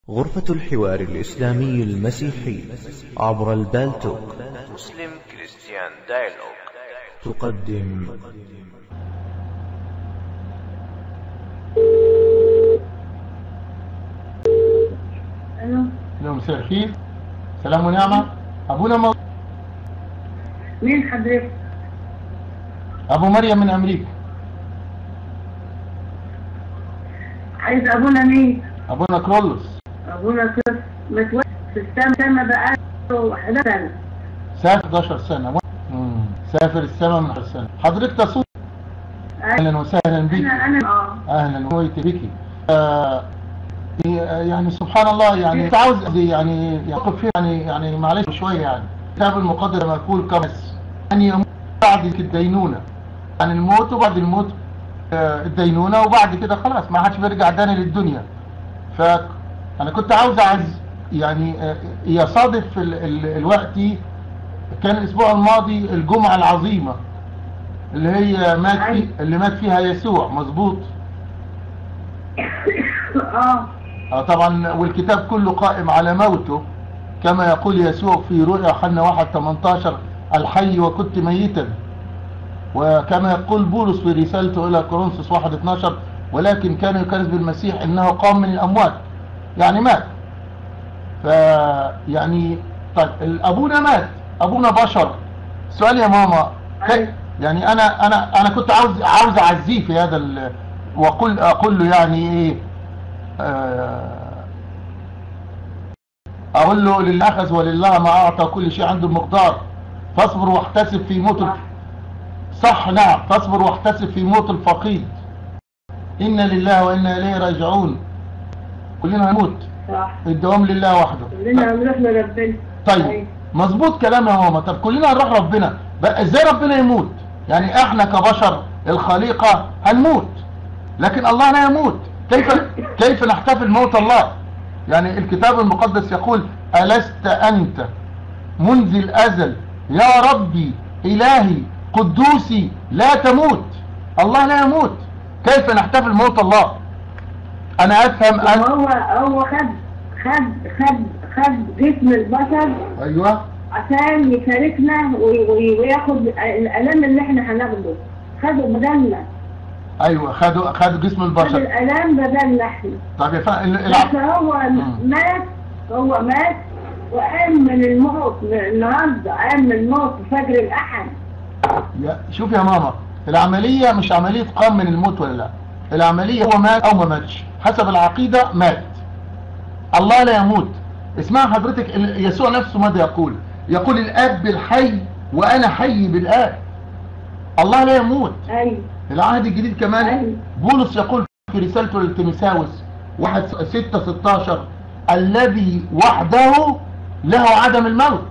غرفة الحوار الإسلامي المسيحي عبر البالتوك مسلم كريستيان دايلوج تقدم الو الو مساء الخير سلام ونعمة أبونا مو... مين حضرتك؟ أبو مريم من أمريكا عايز ابونا مين؟ أبونا كرولوس ابونا كيف متوفى في السما سما بقى 11 سنه سافر 11 سنة مم. سافر السماء من 11 سنة حضرتك تصوم أهلا وسهلا بك انا انا اه أهلا وسهلا بك آه يعني سبحان الله يعني كنت عاوز يعني يقف فيه يعني يعني معلش شوية يعني الكتاب المقدس لما يقول كمس أن يموت بعد الدينونة عن الموت وبعد الموت آه، الدينونة وبعد كده خلاص ما حدش بيرجع تاني للدنيا فأنا كنت عاوز أعز يعني آه، يصادف ال ال الوقت كان الأسبوع الماضي الجمعة العظيمة اللي هي مات في اللي مات فيها يسوع مظبوط اه آه طبعا والكتاب كله قائم على موته كما يقول يسوع في رؤيا يوحنا 1 18 الحي وكنت ميتا وكما يقول بولس في رسالته الى كورنثوس 1 12 ولكن كان يكرز بالمسيح انه قام من الاموات يعني مات ف يعني طيب ابونا مات ابونا بشر سؤال يا ماما كي يعني انا انا انا كنت عاوز عاوز اعزيه في هذا ال... واقول اقول له يعني ايه آه، اقول له لله اخذ ولله ما اعطى كل شيء عنده المقدار فاصبر واحتسب في موت الف... صح نعم فاصبر واحتسب في موت الفقيد إنا لله وإنا إليه راجعون كلنا هنموت صح الدوام لله وحده كلنا هنروح لربنا طيب مظبوط كلام يا ماما طب كلنا هنروح ربنا بقى ازاي ربنا يموت يعني احنا كبشر الخليقة هنموت لكن الله لا يموت كيف كيف نحتفل موت الله يعني الكتاب المقدس يقول ألست أنت منذ الأزل يا ربي إلهي قدوسي لا تموت الله لا يموت كيف نحتفل موت الله أنا أفهم أن هو هو خد خد خد خد جسم البشر أيوه عشان يشاركنا وي- وي- وياخد الالام اللي احنا هناخده خدوا بدلنا أيوه خدوا خدوا جسم خد البشر الالام بدلنا احنا طب يا فندم بس هو مات هو مات وقام من الموت من النهارده قام من الموت في فجر الاحد يا شوف يا ماما العملية مش عملية قام من الموت ولا لا العملية هو مات او ما ماتش حسب العقيدة مات الله لا يموت اسمع حضرتك ال- يسوع نفسه ماذا يقول يقول الاب الحي وانا حي بالاب الله لا يموت ايوه العهد الجديد كمان أيوة. بولس يقول في رسالته للتيمساوس 1 6 16 الذي وحده له عدم الموت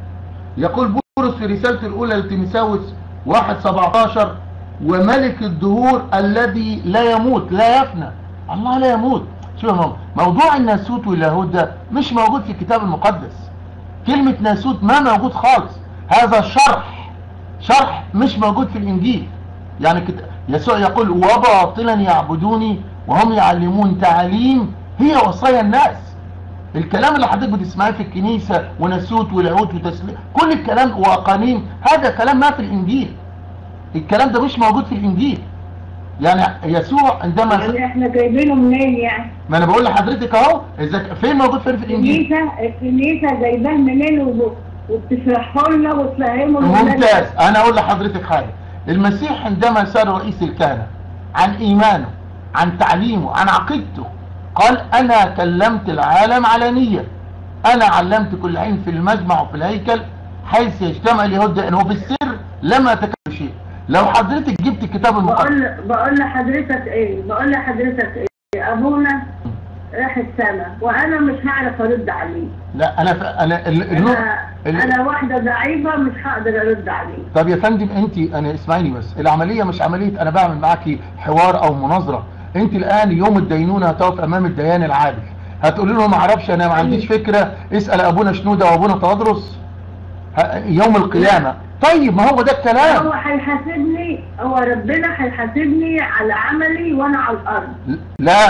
يقول بولس في رسالته الأولى لتيمساوس 1 17 وملك الدهور الذي لا يموت لا يفنى الله لا يموت شوف يا ماما موضوع الناسوت واللاهوت ده مش موجود في الكتاب المقدس كلمة ناسوت ما موجود خالص هذا شرح شرح مش موجود في الإنجيل يعني كت... يسوع يقول وباطلا يعبدوني وهم يعلمون تعاليم هي وصايا الناس الكلام اللي حضرتك بتسمعيه في الكنيسة وناسوت والعود وتسليم كل الكلام وقانين هذا كلام ما في الإنجيل الكلام ده مش موجود في الإنجيل يعني يسوع عندما يعني احنا جايبينه منين يعني ما انا بقول لحضرتك اهو اذا ك- فين موجود فين في الانجيل الكنيسه الكنيسه جايباه منين وب- وبتشرحه لنا وتفهمه لنا. ممتاز انا اقول لحضرتك حاجة المسيح عندما سأل رئيس الكهنة عن ايمانه عن تعليمه عن عقيدته قال انا كلمت العالم علانية انا علمت كل عين في المجمع وفي الهيكل حيث يجتمع اليهود انه بالسر لما تكلم شيء لو حضرتك جبت الكتاب المقدس بقول بقول لحضرتك ايه بقول لحضرتك ايه ابونا راح السما وانا مش هعرف ارد عليه لا انا ف... انا ال... النور- انا ال... انا واحده ضعيفه مش هقدر ارد عليه طب يا فندم انت انا اسمعيني بس العملية مش عملية انا بعمل معاكي حوار او مناظرة انت الان يوم الدينونة هتقف امام الديان العادل هتقولي له ما اعرفش انا ما عنديش فكرة اسأل ابونا شنودة وابونا تدرس ه- يوم القيامة طيب ما هو ده هو الكلام هيحاسبني هو ربنا هيحاسبني على عملي وانا على الارض لا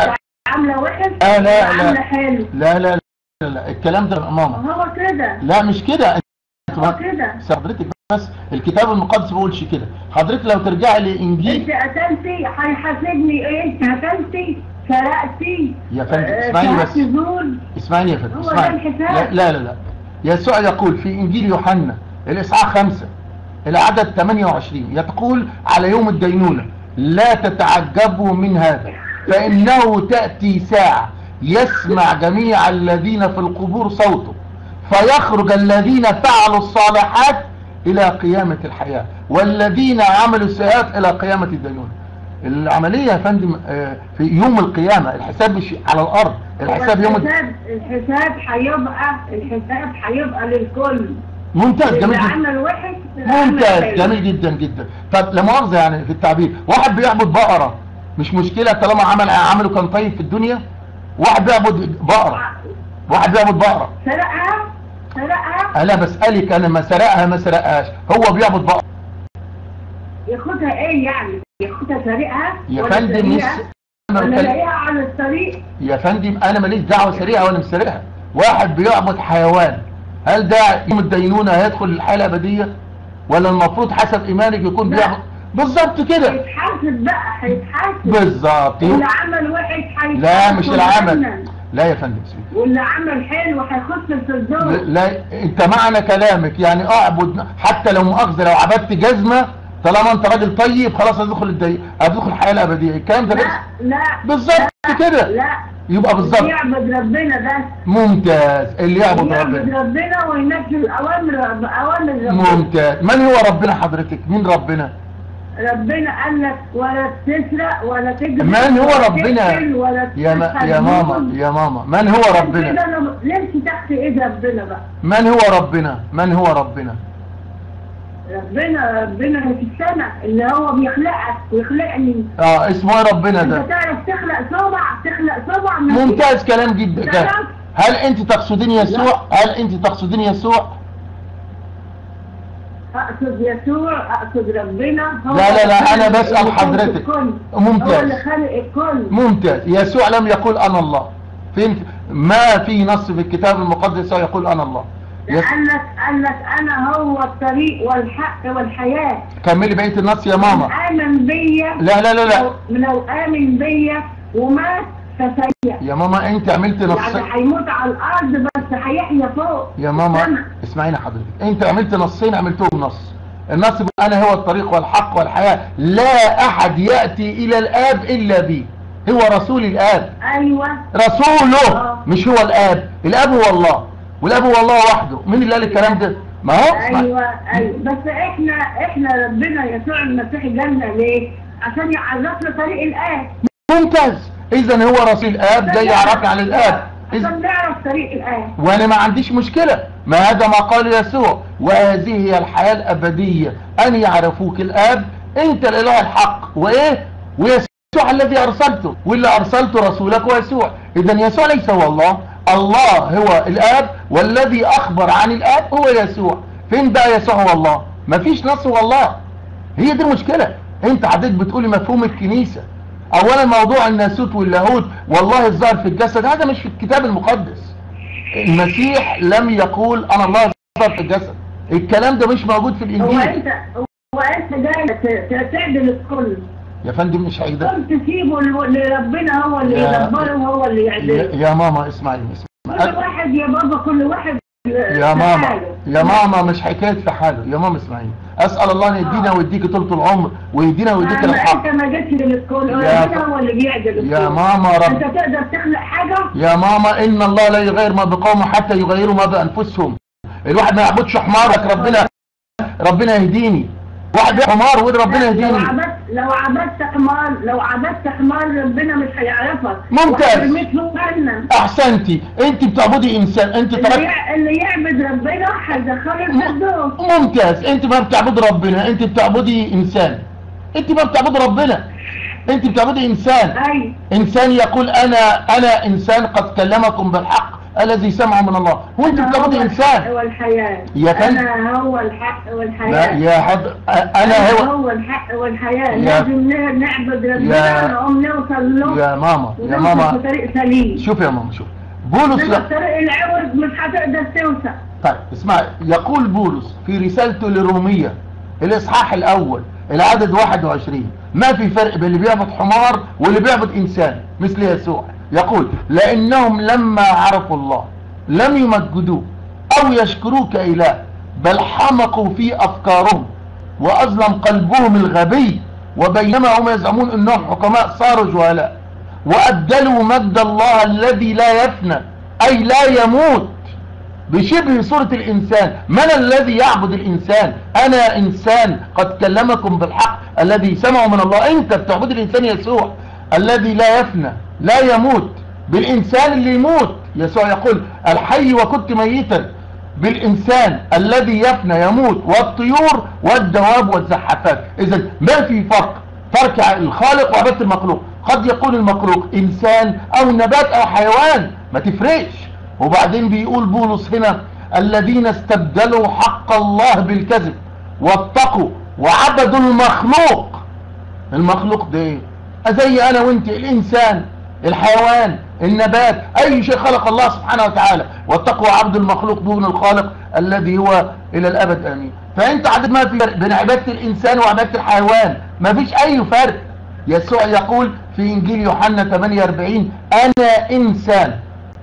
عامله وحش آه، لا، ولا لا. عامله حلو لا لا لا, لا. الكلام ده يا ماما هو كده لا مش كده انت هو ما- كده بس حضرتك بس الكتاب المقدس ما بيقولش كده حضرتك لو ترجعي انت لانجيل قتلتي هيحاسبني ايه انت قتلتي سرقتي يا فندم، آه، اسمعيني بس. شهدتي زور اسمعني يا فندم هو ده اسمعني الحساب. لا لا لا, لا. يسوع يقول في انجيل يوحنا الاصحاح خمسة العدد 28 يقول على يوم الدينونة لا تتعجبوا من هذا فإنه تأتي ساعة يسمع جميع الذين في القبور صوته فيخرج الذين فعلوا الصالحات إلى قيامة الحياة والذين عملوا السيئات إلى قيامة الدينونة العملية يا فندم آه، في يوم القيامة الحساب مش على الأرض الحساب يوم الد- الحساب الحساب هيبقى الحساب هيبقى للكل ممتاز اللي جميل جدا عمل وحش اللي عمل ممتاز حلو. جميل جدا جدا طب لا مؤاخذه يعني في التعبير واحد بيعبد بقره مش مشكله طالما عمل عمله كان طيب في الدنيا واحد بيعبد بقره واحد بيعبد بقره سرقها سرقها انا بسالك انا ما سرقها ما سرقهاش هو بيعبد بقره ياخدها ايه يعني ياخدها سرقها يا ولا فندم مش سرقها؟ أنا ولا بتكلم- لاقيها على الطريق يا فندم انا ماليش دعوه سريعه ولا مش سريعه واحد بيعبد حيوان هل ده يوم الدينونه هيدخل الحياه الابديه ولا المفروض حسب ايمانك يكون لا. بيعبد بالظبط كده هيتحاسب بقى هيتحاسب بالظبط واللي عمل وحش هيتحاسب لا مش العمل جهنم. لا يا فندم اسمي واللي عمل حلو هيخش في الدور لا انت معنى كلامك يعني اعبد حتى لو مؤاخذه لو عبدت جزمه طالما انت راجل طيب خلاص هتدخل الدي... هتدخل الحياه الابديه الكلام ده لا بس لا بالظبط لا، كده. لا يبقى بالظبط يعبد ربنا بس ممتاز اللي يعبد يعبد ربنا ربنا وينفذ اوامر اوامر ربنا ممتاز من هو ربنا حضرتك مين ربنا ربنا قال لك ولا تسرق ولا تجري من هو ولا ربنا تقتل ولا يا ما... تسحب يا ماما نور. يا ماما من هو كده ربنا انا لمس تحت ايد ربنا بقى من هو ربنا من هو ربنا ربنا ربنا في السماء اللي هو بيخلقك ويخلقني اه اسمه ايه ربنا انت ده تعرف تخلق صبع تخلق صبع من ممتاز كلام جدا جدا. تعرف؟ هل انت تقصدين يسوع هل انت تقصدين يسوع اقصد يسوع اقصد ربنا هو لا، لا، لا، اللي أنا خلق بسأل الكون حضرتك. الكل. ممتاز. هو اللي خلق الكل ممتاز يسوع لم يقول انا الله فهمت ما في نص في الكتاب المقدس يسوع يقول انا الله يس... قال لك قال لك انا هو الطريق والحق والحياه كملي بقيه النص يا ماما امن بيا لا لا لا لا لو, لو امن بيا ومات فسيح يا ماما انت عملت نص يعني هيموت على الارض بس هيحيا فوق يا ماما سمع. اسمعيني حضرتك انت عملت نصين عملتهم نص النص بيقول انا هو الطريق والحق والحياه لا احد ياتي الى الاب الا بي هو رسول الاب ايوه رسوله آه. مش هو الاب الاب هو الله والاب هو الله وحده مين اللي قال الكلام ده ما هو اسمع. ايوه ايوه بس احنا احنا ربنا يسوع المسيح جالنا ليه؟ عشان يعرفنا طريق الاب ممتاز اذا هو رسول الاب ده يعرفنا عن الاب إذ... عشان نعرف طريق الاب وانا ما عنديش مشكلة ما هذا ما قال يسوع وهذه هي الحياة الابدية ان يعرفوك الاب انت الاله الحق وايه ويسوع الذي ارسلته واللي ارسلته رسولك هو يسوع اذا يسوع ليس هو الله الله هو الاب والذي اخبر عن الاب هو يسوع فين بقى يسوع هو الله مفيش نص هو الله هي دي المشكلة انت حضرتك بتقولي مفهوم الكنيسة اولا موضوع الناسوت واللاهوت والله الظاهر في الجسد هذا مش في الكتاب المقدس المسيح لم يقول انا الله ظهر في الجسد الكلام ده مش موجود في هو الانجيل انت هو انت جاي ت- ت- تعدل الكل يا فندم مش هيدا كل تسيبه ل- لربنا هو اللي يا- يدبره وهو اللي يا, يعدله يا ماما اسمعيني كل اسمعي واحد يا بابا كل واحد يا في ماما حاله. يا ماما مش حكاية في حاله يا ماما اسمعيني اسأل الله ان يدينا ويديك طولة العمر ويدينا ويديك ما الحق انت ما جيتش للكل يا ربنا هو اللي بيعدل الكل يا ماما رب انت تقدر تخلق حاجه يا ماما ان الله لا يغير ما بقوم حتى يغيروا ما بانفسهم الواحد ما يعبدش حمارك ربنا ربنا يهديني واحد بيعبد حمار ويقول ربنا لو يهديني عبدت لو عبدت حمار لو عبدت حمار ربنا مش هيعرفك ممتاز. وهيرميك في جهنم احسنتي انت بتعبدي انسان انت اللي, ترك يع- اللي يعبد ربنا هيدخله الفردوس ممتاز انت ما بتعبدي ربنا انت بتعبدي انسان انت ما بتعبدي ربنا انت بتعبدي انسان اي انسان يقول انا انا انسان قد كلمكم بالحق الذي سمعه من الله هو انت أنا بتعبدي هو انسان الحق والحياة يا فندم. أنا هو الحق لا والحياة يا حد انا هو هو الحق والحياة يا- لازم ن- نعبد يا- ربنا نقوم نوصل له يا ماما يا ونوصل ماما في طريق سليم شوف يا ماما شوف بولس إنما الطريق العوج مش هتقدر توصل طيب اسمع يقول بولس في رسالته للرومية الاصحاح الاول العدد 21 ما في فرق بين اللي بيعبد حمار واللي بيعبد انسان مثل يسوع يقول لانهم لما عرفوا الله لم يمجدوه او يشكروه كاله بل حمقوا في افكارهم واظلم قلبهم الغبي وبينما هم يزعمون انهم حكماء صاروا جهلاء وابدلوا مجد الله الذي لا يفنى اي لا يموت بشبه صورة الإنسان من الذي يعبد الإنسان أنا إنسان قد كلمكم بالحق الذي سمعوا من الله أنت بتعبد الإنسان يسوع الذي لا يفنى لا يموت بالإنسان اللي يموت يسوع يقول الحي وكنت ميتا بالإنسان الذي يفنى يموت والطيور والدواب والزحافات إذا ما في فرق فرق الخالق وعبادة المخلوق قد يكون المخلوق إنسان أو نبات أو حيوان ما تفرقش وبعدين بيقول بولس هنا الذين استبدلوا حق الله بالكذب واتقوا وعبدوا المخلوق المخلوق ده ايه زي انا وانت الانسان الحيوان النبات اي شيء خلق الله سبحانه وتعالى واتقوا عبد المخلوق دون الخالق الذي هو الى الابد امين فانت عدد ما في فرق بين عباده الانسان وعباده الحيوان ما فيش اي فرق يسوع يقول في انجيل يوحنا 48 انا انسان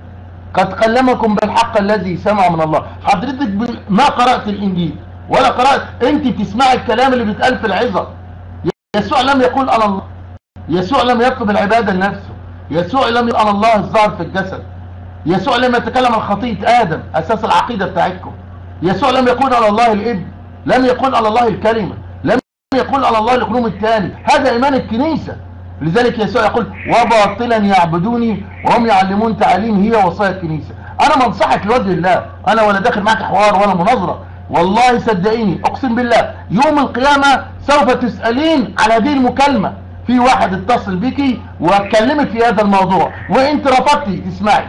قد كلمكم بالحق الذي سمع من الله حضرتك ب- ما قرأت الإنجيل ولا قرأت أنت بتسمع الكلام اللي بيتقال في العظة يسوع لم يقول أنا الله يسوع لم يطلب العبادة لنفسه يسوع لم يقول أنا الله الظاهر في الجسد يسوع لم يتكلم عن خطيئة آدم أساس العقيدة بتاعتكم يسوع لم يقول على الله الابن لم يقول على الله الكلمة لم يقول على الله الإقلوم الثاني هذا إيمان الكنيسة لذلك يسوع يقول وباطلا يعبدوني وهم يعلمون تعاليم هي وصايا الكنيسة انا منصحك لوجه الله انا ولا داخل معك حوار ولا مناظرة والله صدقيني اقسم بالله يوم القيامة سوف تسألين على هذه المكالمة في واحد اتصل بك واتكلمت في هذا الموضوع وانت رفضتي تسمعي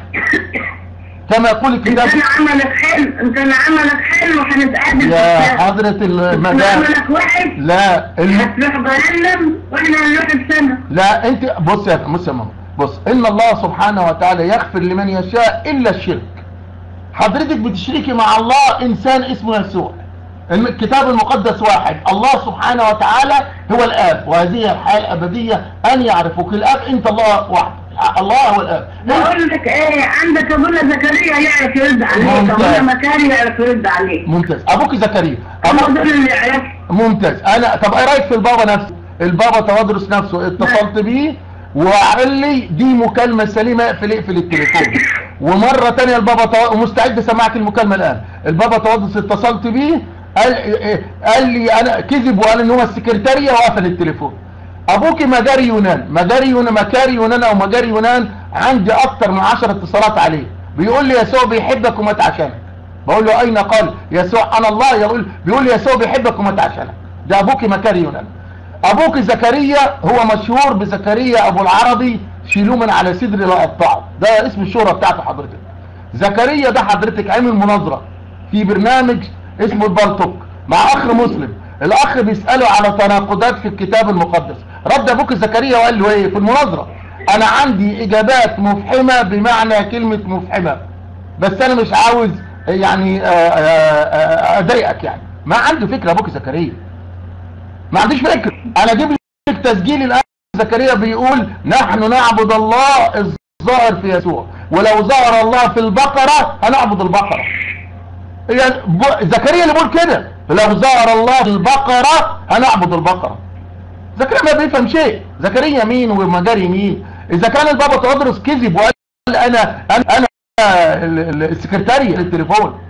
كما يقول انت الكتاب انا عملك حلو انت انا عملك حلو هنتقابل في يا الساعة. حضرة انت المدام عملك وحش لا الم... هتروح جهنم واحنا هنروح السنة لا انت بص يا بص يا ماما بص ان الله سبحانه وتعالى يغفر لمن يشاء الا الشرك حضرتك بتشركي مع الله انسان اسمه يسوع الم- الكتاب المقدس واحد الله سبحانه وتعالى هو الاب وهذه الحياه الابديه ان يعرفوك الاب انت الله وحده الله هو الاب بقول لك ايه عندك ابونا زكريا يعرف يرد عليك ممتاز. ابونا مكاري يعرف يرد عليك ممتاز ابوك زكريا هم أبوك دول اللي يعرفوا ممتاز انا طب ايه رايك في البابا نفسه البابا توادرس نفسه اتصلت بيه وقال لي دي مكالمه سليمه اقفل اقفل التليفون ومره تانية البابا تو... ومستعد اسمعك المكالمه الان البابا توادرس اتصلت بيه قال قال لي انا كذب وقال ان هو السكرتاريه وقفل التليفون ابوك مجاري يونان مجاري يونان مكاري يونان او مجاري يونان عندي اكتر من 10 اتصالات عليه بيقول لي يسوع بيحبك ومات عشانك بقول له اين قال يسوع انا الله يقول بيقول لي يسوع بيحبك ومات عشانك ده ابوك مكاري يونان ابوك زكريا هو مشهور بزكريا ابو العربي شيلوه من على صدري لا اقطعه ده اسم الشهرة بتاعته حضرتك زكريا ده حضرتك عامل مناظرة في برنامج اسمه البلطوك مع اخ مسلم الاخ بيسأله على تناقضات في الكتاب المقدس رد ابوك زكريا وقال له ايه في المناظرة انا عندي اجابات مفحمة بمعنى كلمة مفحمة بس انا مش عاوز يعني آه، آه، آه، اضايقك يعني ما عنده فكرة ابوك زكريا ما عنديش فكرة انا اجيب لك تسجيل الان زكريا بيقول نحن نعبد الله الظاهر في يسوع ولو ظهر الله في البقرة هنعبد البقرة يعني ب- زكريا اللي بيقول كده لو ظهر الله في البقرة هنعبد البقرة زكريا ما بيفهم شيء زكريا مين ومجاري مين اذا كان البابا تدرس كذب وقال انا انا انا ال- ال- السكرتارية للتليفون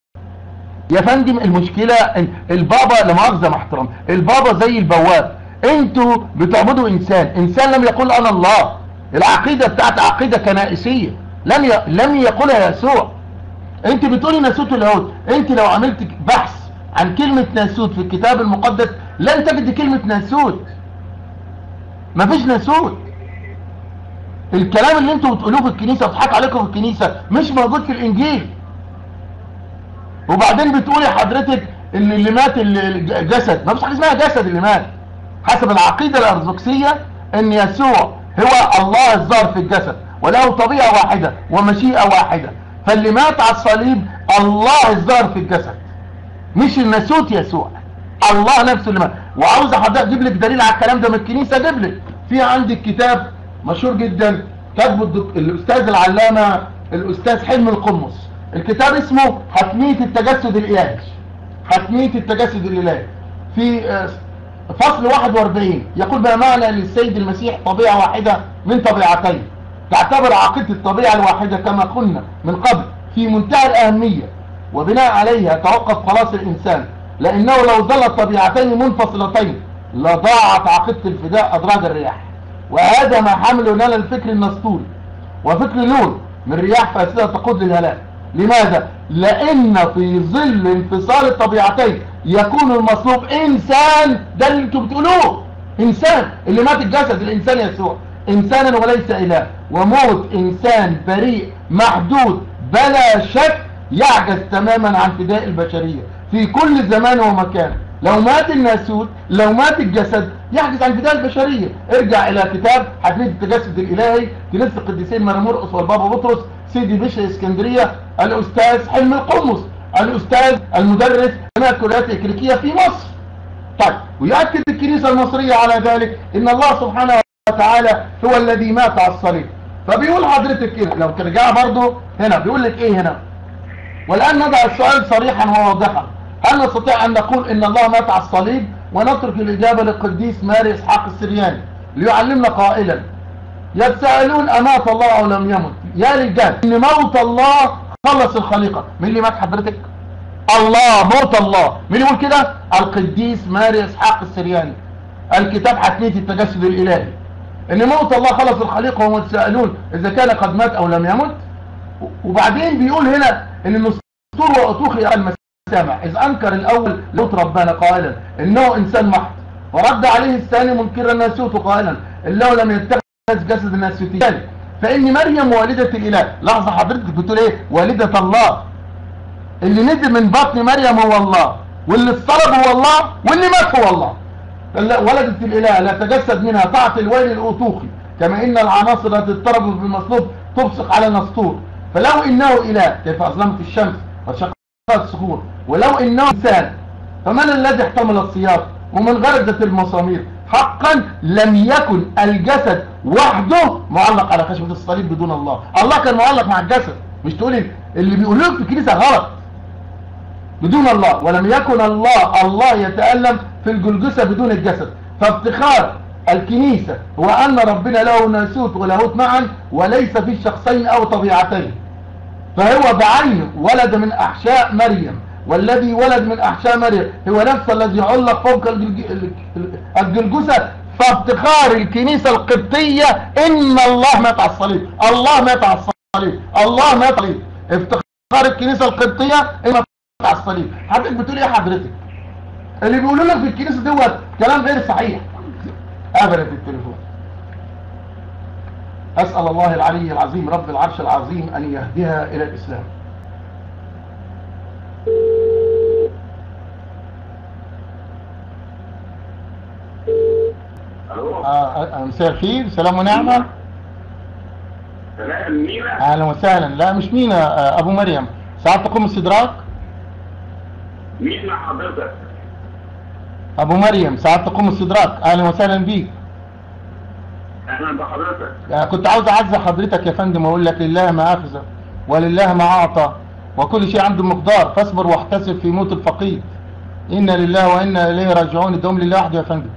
يا فندم المشكلة إن البابا لا مؤاخذة مع احترام البابا زي البواب انتوا بتعبدوا انسان انسان لم يقول انا الله العقيدة بتاعت عقيدة كنائسية لم ي... لم يقولها يسوع انت بتقولي ناسوت اليهود انت لو عملت بحث عن كلمة ناسوت في الكتاب المقدس لن تجد كلمة ناسوت مفيش ناسوت الكلام اللي انتوا بتقولوه في الكنيسة وبتضحك عليكم في الكنيسة مش موجود في الانجيل وبعدين بتقولي حضرتك ان اللي مات ال- الجسد ما فيش حاجه اسمها جسد اللي مات حسب العقيده الارثوذكسيه ان يسوع هو الله الظاهر في الجسد وله طبيعه واحده ومشيئه واحده فاللي مات على الصليب الله الظاهر في الجسد مش الناسوت يسوع الله نفسه اللي مات وعاوز حضرتك اجيب لك دليل على الكلام ده من الكنيسه اجيب لك في عندي كتاب مشهور جدا كاتبه الدك... الاستاذ العلامه الاستاذ حلمي القمص الكتاب اسمه حتميه التجسد الالهي حتميه التجسد الالهي في آه، فصل 41 يقول بما معنى للسيد المسيح طبيعه واحده من طبيعتين تعتبر عقيده الطبيعه الواحده كما قلنا من قبل في منتهى الاهميه وبناء عليها توقف خلاص الإنسان لأنه لو ظلت طبيعتين منفصلتين لضاعت عقيدة الفداء أدراج الرياح وهذا ما حمل لنا الفكر النسطوري وفكر لون من رياح فاسدة تقود للهلاك لماذا؟ لأن في ظل انفصال الطبيعتين يكون المصلوب إنسان ده اللي انتوا بتقولوه إنسان اللي مات الجسد الإنسان يسوع إنسانا وليس إله وموت إنسان بريء محدود بلا شك يعجز تماما عن فداء البشرية في كل زمان ومكان لو مات الناسوت لو مات الجسد يعجز عن فداء البشرية ارجع الى كتاب حديث التجسد الالهي كنيسة القديسين مرمرقس والبابا بطرس سيدي بشر اسكندرية الاستاذ حلمي القمص الاستاذ المدرس جامعة الكليات الكليكية في مصر طيب ويؤكد الكنيسة المصرية على ذلك ان الله سبحانه وتعالى هو الذي مات على الصليب فبيقول حضرتك كده لو ترجع برضه هنا بيقول لك ايه هنا والآن نضع السؤال صريحا وواضحا هل نستطيع أن نقول إن الله مات على الصليب ونترك الإجابة للقديس ماري إسحاق السرياني ليعلمنا قائلا يتساءلون أمات الله أو لم يمت يا رجال إن موت الله خلص الخليقة مين اللي مات حضرتك الله موت الله مين يقول كده القديس ماري إسحاق السرياني الكتاب حتمية التجسد الإلهي إن موت الله خلص الخليقة وهم يتساءلون إذا كان قد مات أو لم يمت وبعدين بيقول هنا ان النسطور واطوخي المسامع اذ انكر الاول لوط ربنا قائلا انه انسان محض ورد عليه الثاني منكرا ناسوته قائلا انه لم يتخذ جسد الناسوتيان فان مريم والده الاله لحظه حضرتك بتقول ايه والده الله اللي نزل من بطن مريم هو الله واللي اتصلب هو الله واللي مات هو الله ولدت الاله لا تجسد منها طاعه الويل الاوتوخي كما ان العناصر التي اضطربت بالمصلوب تبصق على النسطور فلو انه اله كيف اظلمت الشمس وشقت الصخور ولو انه انسان فمن الذي احتمل السياط ومن غرزة المسامير حقا لم يكن الجسد وحده معلق على خشبة الصليب بدون الله الله كان معلق مع الجسد مش تقولي اللي بيقولوه في الكنيسة غلط بدون الله ولم يكن الله الله يتألم في الجلجسة بدون الجسد فافتخار الكنيسة هو أن ربنا له ناسوت ولاهوت معا وليس في الشخصين أو طبيعتين فهو بعينه ولد من أحشاء مريم والذي ولد من أحشاء مريم هو نفس الذي علق فوق الجلج- الجلجسة فافتخار الكنيسة القبطية إن الله مات على الصليب الله مات على الصليب الله مات على الصليب افتخار الكنيسة القبطية إن مات على الصليب حضرتك بتقول إيه حضرتك اللي بيقولوا لك في الكنيسة دوت كلام غير صحيح قفلت التليفون أسأل الله العلي العظيم رب العرش العظيم أن يهديها إلى الإسلام الو آه، آه، مساء الخير سلام ونعمة سلام مين أهلا وسهلا لا مش مين آه، أبو مريم ساعات تقوم استدراك مين مع حضرتك أبو مريم ساعات تقوم استدراك أهلا وسهلا بيك اهلا بحضرتك آه، كنت عاوز أعزي حضرتك يا فندم وأقول لك لله ما أخذ ولله ما أعطى وكل شيء عنده مقدار فاصبر واحتسب في موت الفقير إنا لله وإنا إليه راجعون الدوم لله وحده يا فندم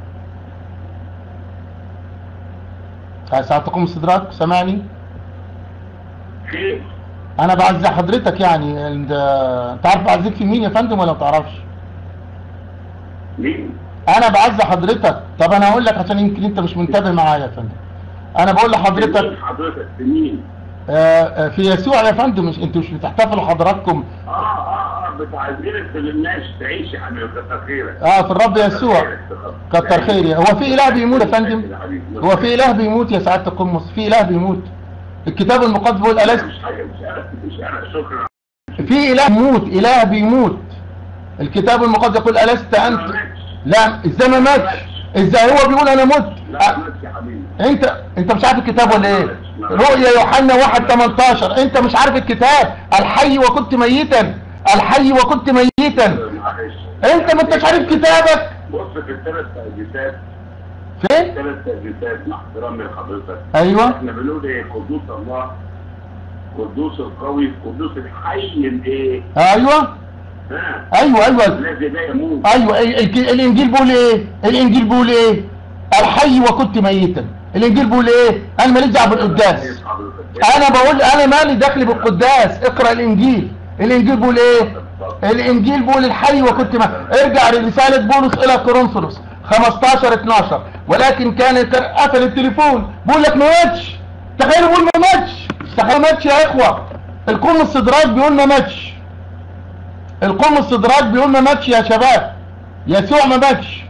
آه، ساعات تقوم استدراك سامعني خير انا بعزي حضرتك يعني انت انت عارف بعزيك في مين يا فندم ولا ما تعرفش مين انا بعزي حضرتك طب انا هقول لك عشان يمكن انت مش منتبه معايا يا فندم انا بقول لحضرتك مين حضرتك مين آه، آه، في يسوع يا فندم مش انتوا مش بتحتفلوا حضراتكم اه اه اه الرب عايزينك في الناس تعيش يا حبيبي كتر خيرك اه في الرب يسوع كتر خيري هو في اله بيموت يا فندم هو في اله بيموت يا سعاده القمص في اله بيموت الكتاب المقدس بيقول ألست مش حاجه مش انا مش انا شكرا في اله بيموت اله بيموت الكتاب المقدس يقول ألست ما انت ماتش. لا ازاي ما ماتش ازاي هو بيقول انا مت لا ما أه، ماتش يا حبيبي انت انت مش عارف الكتاب ولا ايه رؤيا يوحنا 1 18 انت مش عارف الكتاب الحي وكنت ميتا الحي وكنت ميتا معلش انت ما انتش عارف كتابك بص في الثلاث تأجيسات فين ثلاث تأجيسات مع احترامي لحضرتك ايوه احنا بنقول ايه قدوس الله قدوس القوي قدوس الحي الايه ايوه ها ايوه ايوه الذي لا يموت ايوه ال- ال- الانجيل بيقول ايه الانجيل بيقول ايه الحي وكنت ميتا الانجيل بيقول ايه انا ماليش دعوه بالقداس انا بقول انا مالي دخل بالقداس اقرا الانجيل الانجيل بيقول ايه الانجيل بيقول الحي وكنت ما ارجع لرساله بولس الى كورنثوس 15 12 ولكن كان كان قفل التليفون بيقول لك ما ماتش تخيلوا بيقول ما ماتش تخيلوا ما ماتش يا اخوه القوم الصدراج بيقول ما ماتش القوم الصدراج بيقول ما ماتش يا شباب يسوع ما ماتش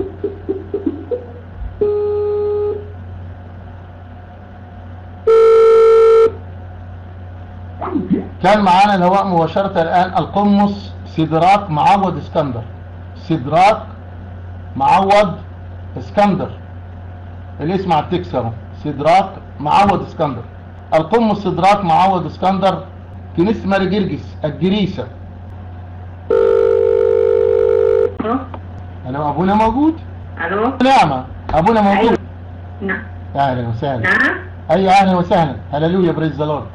كان معانا الهواء مباشرة الآن القمص سدراك معوض اسكندر سدراك معوض اسكندر الاسم على التكس اهو سدراك معوض اسكندر القمص سدراك معوض اسكندر كنيسة ماري جرجس الجريسة الو أنا أبونا موجود الو نعمة أبونا موجود نعم أهلا وسهلا نعم أيوة أهلا وسهلا هللويا بريز ذا لورد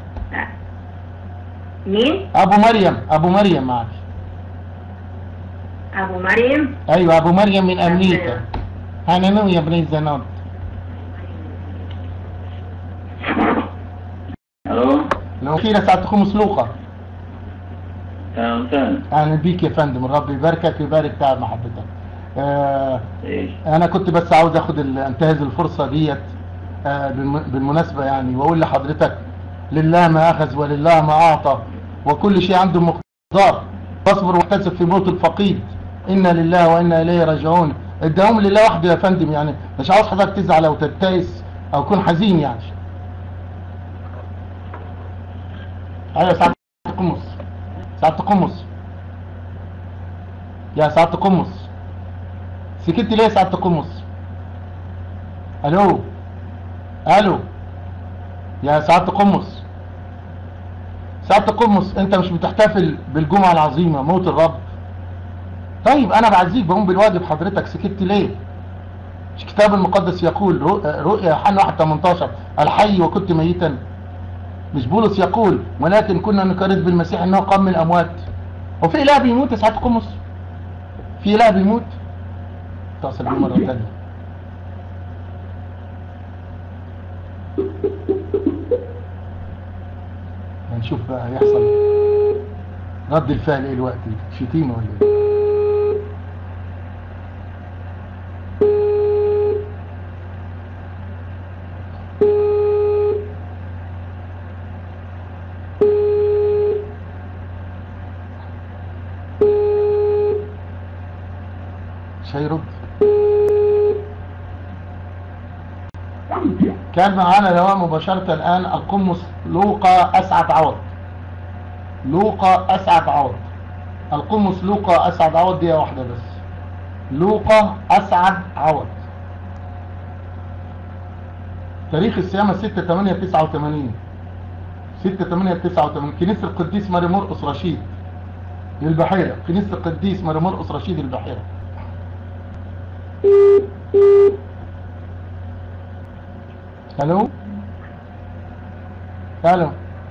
مين أبو مريم أبو مريم معك ابو مريم أيوة أبو مريم من أمريكا هللويا بريز ذا لورد الو الأخيرة ساعة خمس لوقا اهلا وسهلا أهلا بيك يا فندم الرب يباركك ويبارك تعب محبتك آه ايش أنا كنت بس عاوز أخد ال- أنتهز الفرصة ديت آه بالم- بالمناسبة يعني وأقول لحضرتك لله ما أخذ ولله ما أعطى وكل شيء عنده مقدار فاصبر واحتسب في موت الفقيد إنا لله وإنا إليه راجعون اداهم لله وحده يا فندم يعني مش عاوز حضرتك تزعل أو تبتئس أو تكون حزين يعني أيوة سعادة قمص سعادة قمص يا سعادة قمص سكت ليه يا سعادة قمص الو الو يا سعادة قمص سعادة قمص انت مش بتحتفل بالجمعة العظيمة موت الرب طيب انا بعزيك بقوم بالواجب حضرتك سكت ليه مش الكتاب المقدس يقول رؤ- رؤيا يوحنا 1 18 الحي وكنت ميتا مش بولس يقول ولكن كنا نكرز بالمسيح انه قام من الاموات وفي اله بيموت يا سعادة قمص في اله بيموت اتصل بيه مرة تانية هنشوف بقى هيحصل رد الفعل ايه الوقت شتيمة ولا ايه مش هيرد كان معانا الهواء مباشرة الآن القمص لوقا أسعد عوض لوقا أسعد عوض القمص لوقا أسعد عوض دي واحدة بس لوقا أسعد عوض تاريخ الصيامة 6 8 89 6 8 89 كنيسة القديس ماري مرقس رشيد للبحيرة كنيسة القديس ماري مرقس رشيد البحيرة الو الو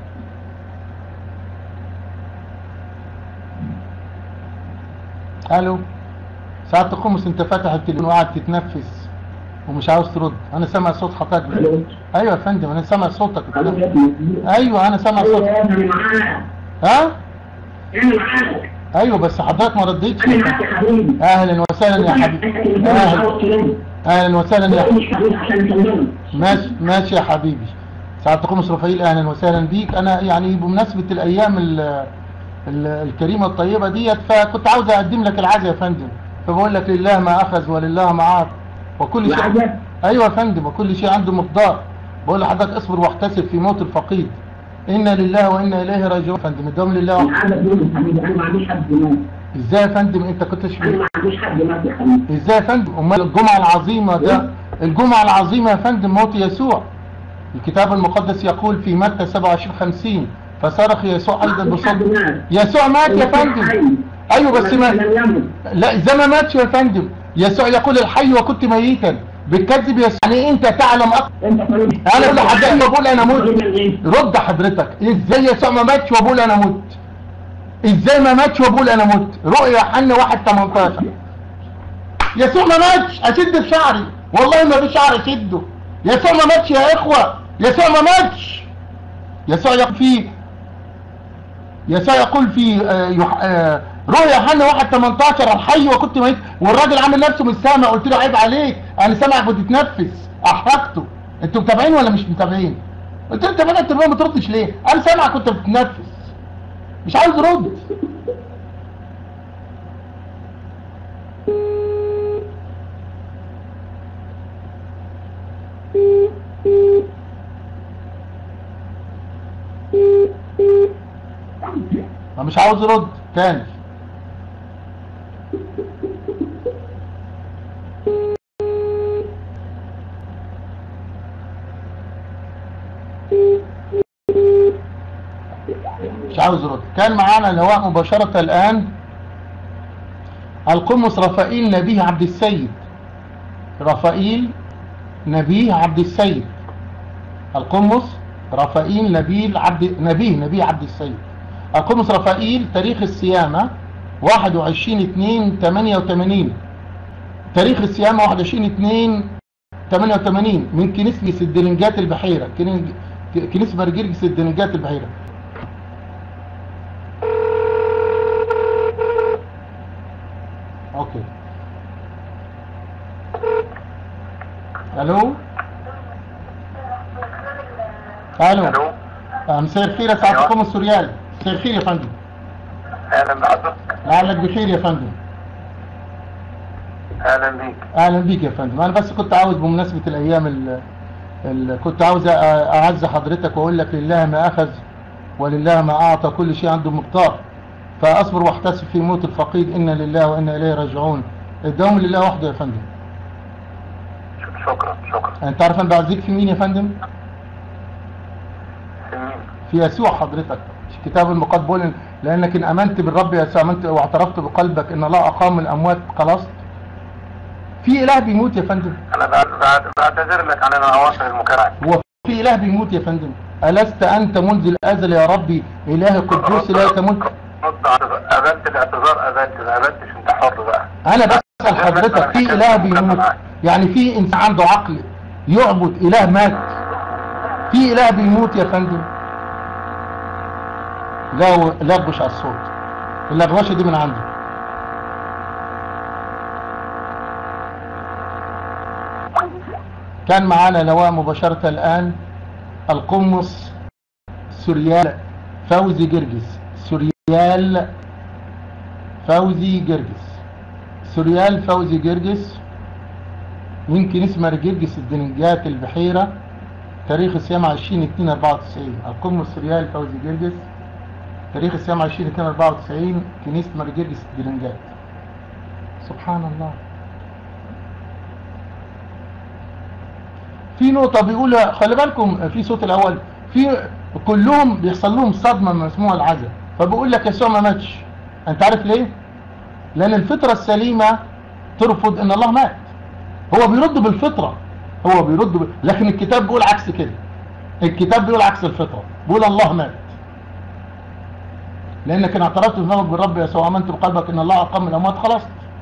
الو ساعة تقومس انت فاتح التليفون وقاعد تتنفس ومش عاوز ترد انا سامع صوت حضرتك الو ايوه يا فندم انا سامع صوتك الو يا ابني ايوه انا سامع صوتك انا معاك ها انا معاك ايوه بس حضرتك ما رديتش انا معاك يا حبيبي اهلا وسهلا يا حبيبي مش اهلا عاوز ترد اهلا وسهلا يا حبيبي مش حبيبي عشان تكلمني ماشي ماشي يا حبيبي سعادة قمص رفايل اهلا وسهلا بيك انا يعني بمناسبة الايام ال- ال- الكريمة الطيبة ديت فكنت عاوز اقدم لك العزاء يا فندم فبقول لك لله ما اخذ ولله ما اعطى وكل شيء العزاء؟ ايوه يا فندم وكل شيء عنده مقدار بقول لحضرتك اصبر واحتسب في موت الفقيد انا لله وانا اليه راجعون يا فندم الدوام لله انا عايز اقول يا حبيبي انا ما عنديش حد مات ازاي يا فندم انت كنتش انا ما عنديش حد مات يا حبيبي ازاي يا فندم امال الجمعة العظيمة ده الجمعة العظيمة يا فندم موت يسوع الكتاب المقدس يقول في متى 27 50 فصرخ يسوع ايضا ما فيش حد بصوت مات يسوع مات يا فندم ايوه بس ما لم يمت لا ازاي ما ماتش يا فندم يسوع يقول الحي وكنت ميتا بتكذب يسوع يعني انت تعلم اكتر انت طالب انا اقول لحضرتك بقول انا مت طالب ايه؟ رد حضرتك ازاي يسوع ما ماتش وبقول انا مت ازاي ما ماتش وبقول انا مت رؤيا حنا 1 18 يسوع ما ماتش اشد في شعري والله ما في شعر اشده يسوع ما ماتش يا اخوه يسوع ما ماتش يسوع يقول في يسوع يقول في آه، يح- آه، رؤيا حنا 1 18 الحي وكنت ميت والراجل عامل نفسه مش سامع قلت له عيب عليك انا سامعك بتتنفس احرجته انتوا متابعين ولا مش متابعين قلت له انت بقى انت ما بتردش ليه انا سامعك كنت بتتنفس مش عاوز رد ما مش عاوز رد تاني مش عاوز رد كان معانا الهواء مباشرة الآن القمص رفائيل نبيه عبد السيد رفائيل نبيه عبد السيد القمص رفائيل نبيل عبد نبيه نبيه عبد السيد القمص رفائيل تاريخ الصيامة 21 2 88 تاريخ الصيامة 21 2 88 من كنيسة الدلنجات البحيرة كني- كنيسة مرجرجس الدلنجات البحيرة اوكي الو الو الو آه، مساء الخير يا سعادة أيوة. القوم السوريالي مساء الخير يا فندم اهلا بحضرتك لعلك بخير يا فندم اهلا بيك اهلا بيك يا فندم انا بس كنت عاوز بمناسبة الايام ال ال كنت عاوز أ- اعز حضرتك واقول لك لله ما اخذ ولله ما اعطى كل شيء عنده مقدار فاصبر واحتسب في موت الفقيد انا لله وانا اليه راجعون الدوام لله وحده يا فندم ش- شكرا شكرا انت عارف انا بعزيك في مين يا فندم سمين في يسوع حضرتك الكتاب المقدس بيقول لانك ان امنت بالرب يسوع امنت واعترفت بقلبك ان الله اقام من الاموات خلاص في اله بيموت يا فندم انا بعد بعد بعتذر لك عن اواصر المكالمه هو في اله بيموت يا فندم الست انت منذ الازل يا ربي اله قدوس لا تموت رد اعتذر. اذنت الاعتذار اذنت ما اذنتش انت حر بقى انا بسال حضرتك في اله بيموت يعني في انسان عنده عقل يعبد اله مات في اله بيموت يا فندم لا لغوش على الصوت اللغوشه دي من عنده كان معانا لواء مباشرة الآن القمص سوريال فوزي جرجس سوريال فوزي جرجس سوريال فوزي جرجس من كنيسة مرجرجس الدنجات البحيرة تاريخ الصيام 20 2 94 القمص سوريال فوزي جرجس تاريخ الصيام 20 2 94 كنيسة مرجرجس الدنجات سبحان الله في نقطة بيقول خلي بالكم في صوت الأول في كلهم بيحصل لهم صدمة مسموعة العزاء فبيقول لك يسوع ما ماتش أنت عارف ليه؟ لأن الفطرة السليمة ترفض إن الله مات هو بيرد بالفطرة هو بيرد ب... لكن الكتاب بيقول عكس كده الكتاب بيقول عكس الفطرة بيقول الله مات لأنك إن اعترفت بذنبك بالرب يسوع آمنت بقلبك إن الله أقام من الأموات خلاص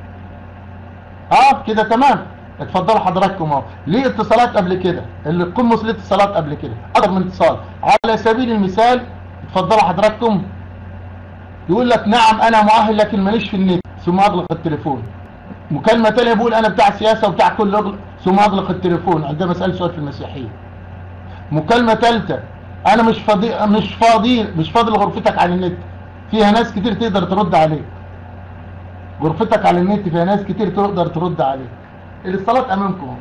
اه كده تمام اتفضلوا حضراتكم اهو ليه اتصالات قبل كده اللي القمص ليه اتصالات قبل كده اكتر من اتصال على سبيل المثال اتفضلوا حضراتكم يقول لك نعم انا مؤهل لكن ماليش في النت ثم اغلق التليفون مكالمه تانية بيقول انا بتاع سياسه وبتاع كل أغلق ثم اغلق التليفون عندما اسال سؤال في المسيحيه مكالمه ثالثه انا مش فاضي مش فاضي مش فاضي لغرفتك عن النت فيها ناس كتير تقدر ترد عليك غرفتك على النت فيها ناس كتير تقدر ترد عليك الاتصالات امامكم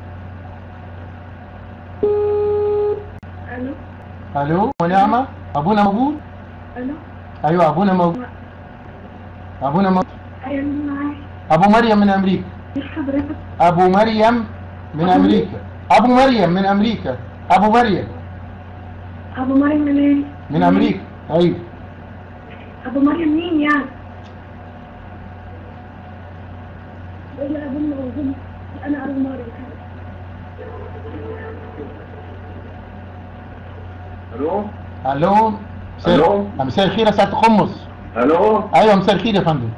الو الو ونعمة ابونا موجود الو ايوه ابونا موجود ابونا موجود ايوه معاك ابو مريم من امريكا ايه حضرتك ابو مريم من امريكا ابو مريم من امريكا ابو مريم ابو مريم منين من امريكا ايوه ابو مريم مين يعني ايه لا ابو موجود انا ابو مريم الو الو مساء- ألو؟ مساء الخير يا سعاده قمص الو ايوه مساء الخير يا فندم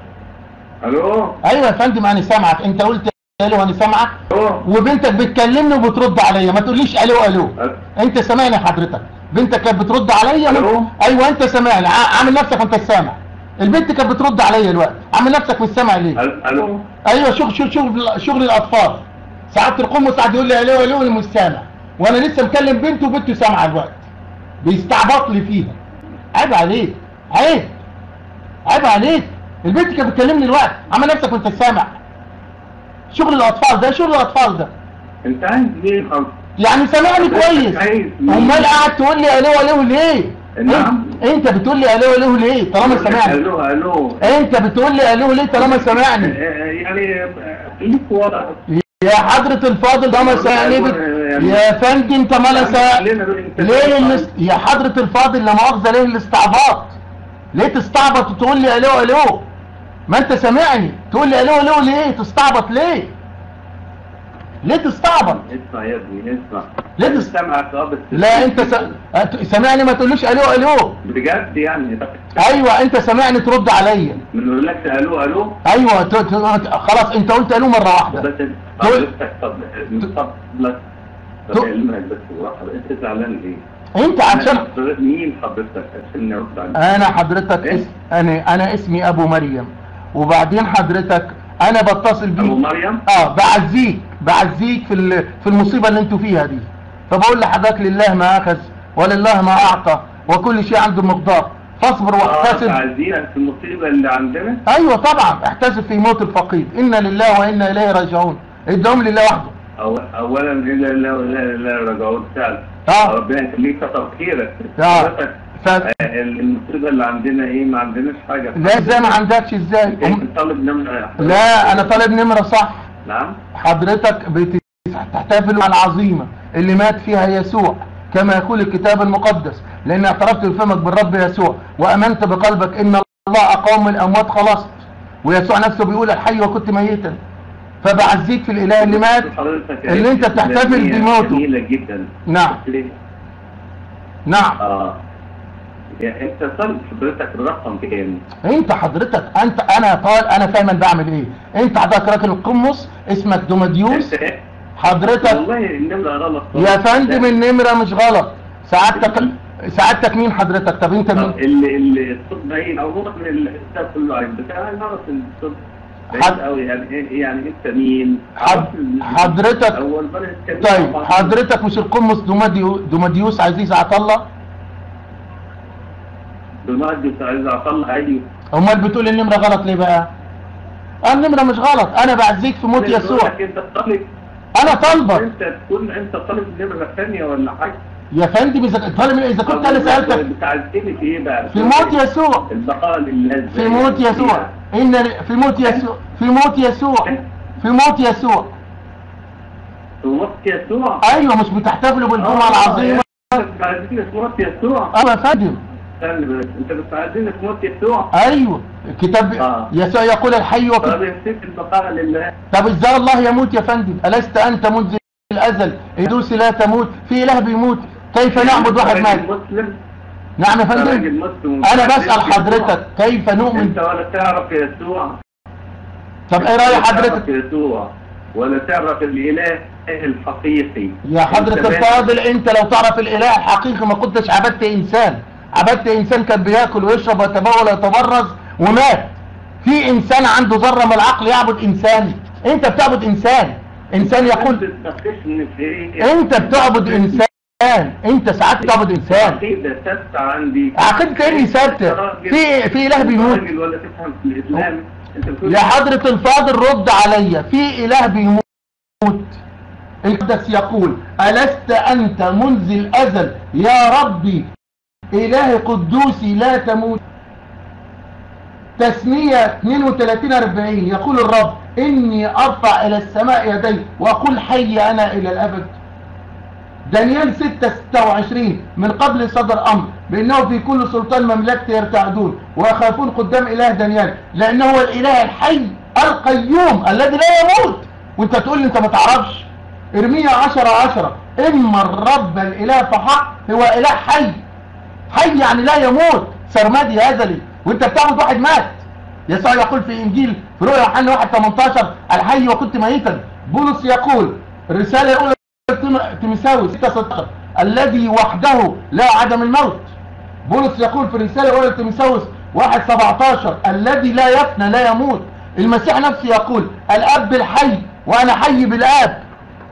الو ايوه يا فندم انا سامعك انت قلت الو انا سامعك الو وبنتك بتكلمني وبترد عليا ما تقوليش الو الو انت سامعني حضرتك بنتك كانت بترد عليا ألو؟ ايوه انت سامعني ع- عامل نفسك انت سامع البنت كانت بترد عليا الوقت عامل نفسك مش سامع ليه الو ايوه شغل شغل شغل شغل الاطفال ساعات القمص قاعد يقول لي الو الو انا مش سامع وانا لسه مكلم بنته وبنته سامعه الوقت بيستعبط لي فيها عيب عليك عيب عيب عليك البنت كانت بتكلمني الوقت عامل نفسك وانت سامع شغل الاطفال ده شغل الاطفال ده انت عايز ايه خالص يعني سامعني كويس عايز امال قاعد تقول لي الو الو ليه نعم. انت, انت بتقول لي الو الو ليه طالما سامعني الو الو انت بتقول لي الو ليه طالما سامعني آه، يعني آه، خليك ورا يا حضرة الفاضل ده ما سألني بت... يا فندم انت ما لا سأل ليه الاس... يا حضرة الفاضل لا مؤاخذة ليه الاستعباط ليه تستعبط وتقول لي الو الو ما انت سامعني تقول لي الو الو ليه تستعبط ليه ليه تستعبط اسمع يا ابني اسمع ليه أنا تس- سامعك اه بس لا انت س... أت- سامعني ما تقوليش الو الو بجد يعني ايوه انت سامعني ترد عليا ما نقولكش الو الو ايوه ت... ت... خلاص انت قلت الو مرة واحدة بس حضرتك طب طب لك تو- بكلمك بس واحد انت زعلان ليه؟ انت عشان أنا- مين حضرتك عشان ارد عليك انا حضرتك إيه؟ اس... انا انا اسمي ابو مريم وبعدين حضرتك انا بتصل ابو بيك مريم اه بعزيك بعزيك في ال- في المصيبه اللي انتوا فيها دي فبقول لحضرتك لله ما اخذ ولله ما اعطى وكل شيء عنده مقدار فاصبر اه واحتسب تعزينا في المصيبه اللي عندنا ايوه طبعا احتسب في موت الفقيد انا لله وانا اليه راجعون ادهم لله وحده أو اولا الا لا لا لا رجعون فعلا آه. ربنا يخليك كتر خيرك آه. حضرتك ف... آه، المصيبه اللي عندنا ايه ما عندناش حاجه لا ازاي ما عندكش ازاي انت أم- طالب نمره لا انا طالب نمره صح نعم حضرتك بتحتفل عن عظيمة اللي مات فيها يسوع كما يقول الكتاب المقدس لان اعترفت بفمك بالرب يسوع وامنت بقلبك ان الله اقام من الاموات خلصت ويسوع نفسه بيقول الحي وكنت ميتا فبعزيك في الاله اللي مات حضرتك اللي انت بتحتفل إسلامية بموته. جميله جدا نعم ليه؟ نعم اه يعني انت طالب حضرتك الرقم كام؟ انت حضرتك انت انا طال انا فاهم انا بعمل ايه انت حضرتك راجل القمص اسمك دوماديوس انت إيه؟ حضرتك والله النمره غلط يا فندم النمرة مش غلط سعادتك سعادتك مين حضرتك طب انت مين اللي اللي الصوت باين او هو من الكتاب كله عين بس انا نعرف الصوت حد- بعيد قوي يعني ايه يعني انت مين؟ حد- عرفت ال- حضرتك- اول مره نتكلم طيب مع بعض. حضرتك مش القمص دوماديو دوماديوس عزيز عطله بمهدي عايز اطلع ايوه امال بتقول النمرة غلط ليه بقى النمرة مش غلط انا بعزيك في موت يسوع انت طالب انا طالبك انت تكون انت طالب النمره الثانيه ولا حاجه يا فندم اذا طالب اذا كنت انا سالتك بتعزيني في ايه بقى؟ في موت يسوع البقاء لله في موت يسوع ان في موت يسوع في موت يسوع في موت يسوع في موت يسوع ايوه مش بتحتفلوا بالجمعة العظيمة انت بتعزيني في موت يسوع ايوه يا فندم استنى بس انت بتعزيني في موت يسوع ايوه الكتاب آه. يسوع يقول الحي وكتب طب يمسك البقاء لله طب ازاي الله يموت يا فندم ألست أنت منذ الأزل إدوس لا تموت في إله بيموت كيف نعبد واحد مات مسلم نعم يا أنت فندم راجل مسلم أنا بسأل حضرتك كيف نؤمن انت ولا تعرف يسوع طب إيه رأي ولا حضرتك تعرف يسوع ولا تعرف الاله الحقيقي يا حضرة أنت الفاضل أنت لو تعرف الإله الحقيقي ما كنتش عبدت إنسان عبدت إنسان كان بياكل ويشرب ويتبول ويتبرز ومات في إنسان عنده ذرة من العقل يعبد إنسان أنت بتعبد إنسان إنسان يقول بتناقشني في ايه أنت بتعبد إنسان انت ساعات تعبد انسان عقيدة ثابتة عندي عقيدة ايه اللي ثابتة في في اله بيموت راجل ولا تفهم في الإسلام أنت بتقول يا حضرة الفاضل رد عليا في اله بيموت القدس يقول ألست أنت منذ الأزل يا ربي إله قدوسي لا تموت تسمية 32 40 يقول الرب إني أرفع إلى السماء يدي وأقول حي أنا إلى الأبد دانيال 6 26 من قبل صدر أمر بأنه في كل سلطان مملكته يرتعدون ويخافون قدام إله دانيال لأنه هو الإله الحي القيوم الذي لا يموت وانت تقول لي انت ما تعرفش ارميا 10 10 إما الرب الإله فحق هو إله حي حي يعني لا يموت سرمدي هزلي وانت بتعبد واحد مات يسوع يقول في انجيل في رؤيا يوحنا 1 18 الحي وكنت ميتا بولس يقول الرساله الاولى تيموثاوس 6 16 الذي وحده لا عدم الموت بولس يقول في الرساله الاولى لتيموثاوس 1 17 الذي لا يفنى لا يموت المسيح نفسه يقول الاب الحي وانا حي بالاب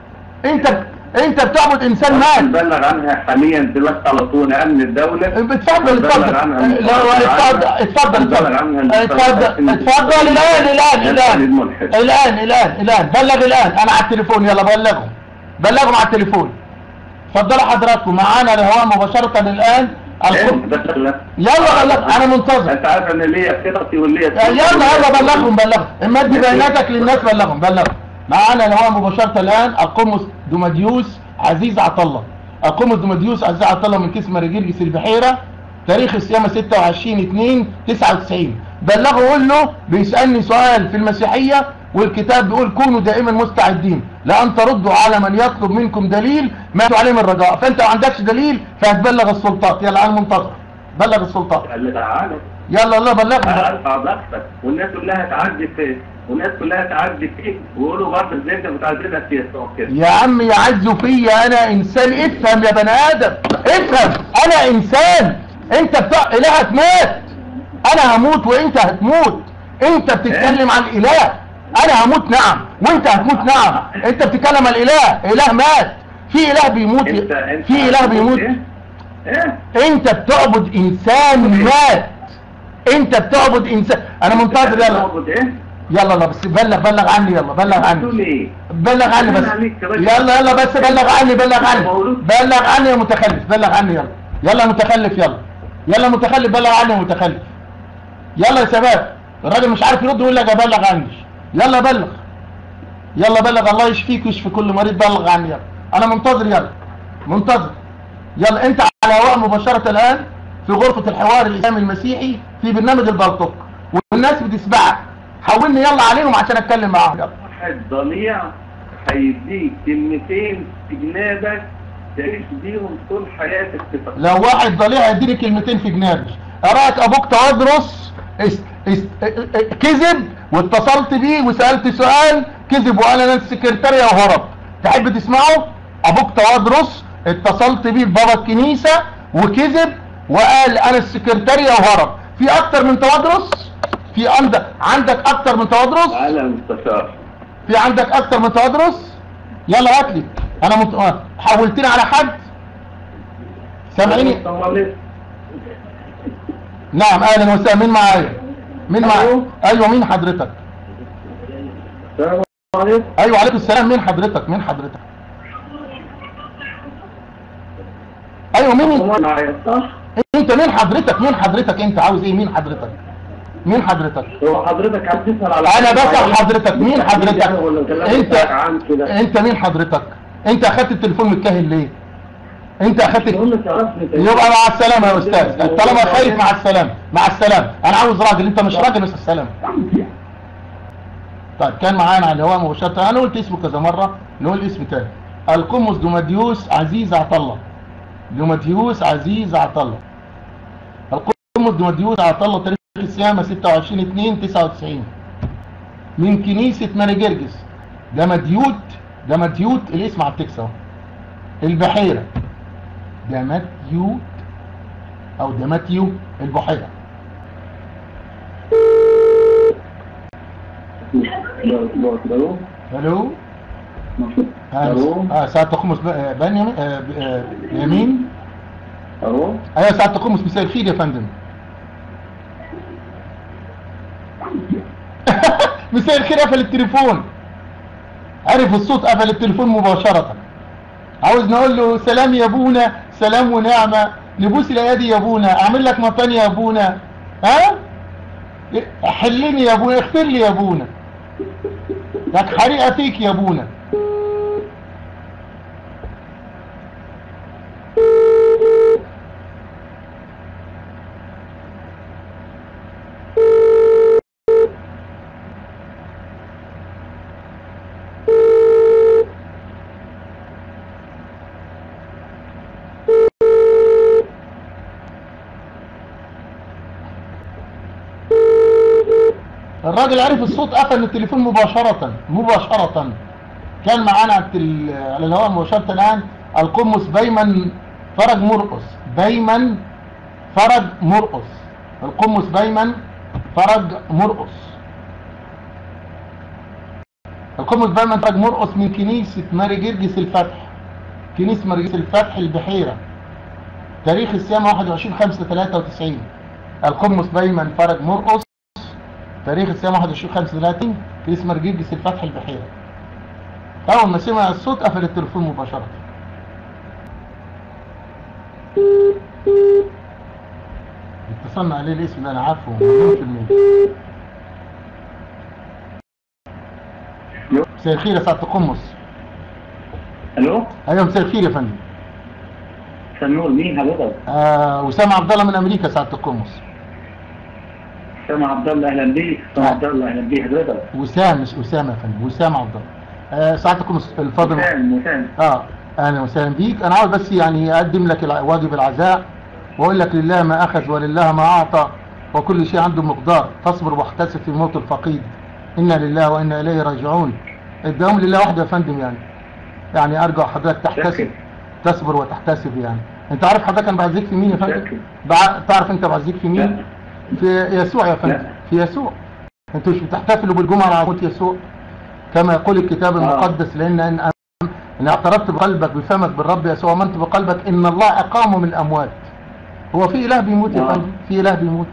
انت انت بتعبد انسان مات بلغ عنها حاليا دلوقتي على طول أمن الدولة اتفضل بلغ اتفضل عنها لا اتفضل اتفضل بلغ عنها اتفضل اتفضل اتفضل الان الان الان الملحد. الان الان الان بلغ الان انا على التليفون يلا بلغهم بلغهم على التليفون اتفضلوا حضراتكم معانا الهواء مباشرة الان الخ- بلغ يلا بلغ انا منتظر انت عارف ان ليا خططي وليا يلا يلا بلغهم بلغهم اما ادي بياناتك للناس بلغهم بلغهم معانا الهواء مباشرة الان القمص دوماديوس عزيز عطلة القمص دوماديوس عزيز عطلة من كسم رجيرجس البحيرة تاريخ الصيامة 26 2 99 بلغه قول له بيسألني سؤال في المسيحية والكتاب بيقول كونوا دائما مستعدين لأن تردوا على من يطلب منكم دليل ما يدعو عليه من رجاء فأنت ما عندكش دليل فهتبلغ السلطات يلا أنا منتظر بلغ السلطات قال لي تعالى يلا الله بلغهم ارفع ضغطك والناس كلها تعدي فيه والناس كلها تعدي فيه ويقولوا برضه ازاي انت متعدلها في يسوع كده يا عم يعزوا فيا انا انسان افهم يا بني ادم افهم انا انسان انت بتاع الهك مات انا هموت وانت هتموت انت بتتكلم عن الاله انا هموت نعم وانت هتموت نعم انت بتتكلم عن الاله اله مات في اله بيموت انت انت في اله بيموت ايه؟ ايه؟ انت بتعبد انسان مات انت بتعبد انسان انا منتظر يلا تعبد ايه؟ يلا يلا بس بلغ بلغ عني يلا بلغ تقول عني ايه؟ بلغ عني بس أنا عليك يا راجل. يلا يلا بس بلغ عني بلغ عني مولود. بلغ عني يا متخلف بلغ عني يلا يلا يا متخلف يلا يلا يا متخلف بلغ عني يا متخلف يلا يا شباب الراجل مش عارف يرد ويقول لك ابلغ عني يلا بلغ يلا بلغ الله يشفيك ويشفي كل مريض بلغ عني يلا انا منتظر يلا منتظر يلا انت على هواء مباشرة الان في غرفة الحوار الاسلامي المسيحي في برنامج البلطوك والناس بتسمعك حولني يلا عليهم عشان اتكلم معاهم يلا واحد ضليع هيديك كلمتين في جنابك تعيش بيهم طول حياتك تفكر لو واحد ضليع هيديني كلمتين في جنابي اراك ابوك توادرس است... است... كذب واتصلت بيه وسألت سؤال كذب وقال انا السكرتارية وهرب تحب تسمعه ابوك توادرس اتصلت بيه بابا الكنيسة وكذب وقال انا السكرتارية وهرب في اكتر من توادرس في عندك عندك اكتر من توادرس تعالى مستشار في عندك اكتر من توادرس يلا هات لي انا مت... آه، حولتني على حد سامعيني نعم اهلا وسهلا مين معايا مين معايا ألو. ايوه مين حضرتك السلام عليكم ايوه عليكم السلام مين حضرتك مين حضرتك ايوه مين هو معايا صح؟ انت مين حضرتك مين حضرتك انت عاوز ايه مين حضرتك مين حضرتك هو حضرتك عايز تسأل على انا بسأل حضرتك مين حضرتك انت انت عن كده انت مين حضرتك انت اخدت التليفون متكهل ليه انت اخدت المهم تعرفني يبقى مع السلامة يا استاذ طالما خايف مع السلامة مع السلامة انا عاوز راجل انت مش راجل بس السلامة طيب كان معانا على الهواء مباشرة انا قلت اسمه كذا مرة نقول اسم تاني القمص دوماديوس عزيز عطلة دوماديوس عزيز عطلة القمص دوماديوس عطلة تاريخ الصيامة 26 2 99 من كنيسة ماري جرجس ده مديوت ده مديوت الاسم على التكس اهو البحيرة ده ماتيوت او ده ماتيو البحيرة الو ألو. اه ساعة تقومس ب- بنيامين آه ب- آه يمين اهو ايوه ساعة تقومس مساء الخير يا فندم مساء الخير قفل التليفون عرف الصوت قفل التليفون مباشرة عاوز نقول له سلام يا ابونا سلام ونعمة نبوس الايادي يا ابونا اعمل لك مطاني يا ابونا ها حلني يا ابونا اغفر لي يا ابونا لك حريقة فيك يا ابونا الراجل عرف الصوت قفل التليفون مباشرة مباشرة كان معانا على التل- على الهواء مباشرة الآن القمص بيمن فرج مرقص بيمن فرج مرقص القمص بيمن فرج مرقص القمص بيمن فرج مرقص من كنيسة ماري جرجس الفتح كنيسة ماري جرجس الفتح البحيرة تاريخ السنة 21 5 93 القمص بيمن فرج مرقص تاريخ السنة 21 5 30 كنيسة ماري جرجس الفتح البحيرة أول ما سمع الصوت قفل التليفون مباشرة اتصلنا عليه الاسم ده انا عارفه مليون في المية مساء الخير يا سعادة القمص الو ايوه مساء الخير يا فندم سنور مين حضرتك؟ آه وسام عبد الله من امريكا سعادة القمص سامع عبد الله اهلا بيك سامع عبد الله اهلا بيك حضرتك وسام مش اسامه يا فندم وسام عبد الله آه سعادة القمص الفاضل وسام وسام اه اهلا وسهلا بيك انا عاوز بس يعني اقدم لك الع- واجب العزاء واقول لك لله ما اخذ ولله ما اعطى وكل شيء عنده مقدار فاصبر واحتسب في موت الفقيد انا لله وانا اليه راجعون الدوام لله وحده يا فندم يعني يعني ارجو حضرتك تحتسب شكرا. تصبر وتحتسب يعني انت عارف حضرتك انا بعزيك في مين يا فندم شكرا. بع- تعرف انت بعزيك في مين لا. في يسوع يا فندم لا. في يسوع انتوا مش بتحتفلوا بالجمعه على موت يسوع كما يقول الكتاب المقدس لان ان ان اعترفت بقلبك بفمك بالرب يسوع وامنت بقلبك ان الله اقامه من الاموات هو في اله بيموت يا آه. فندم في اله بيموت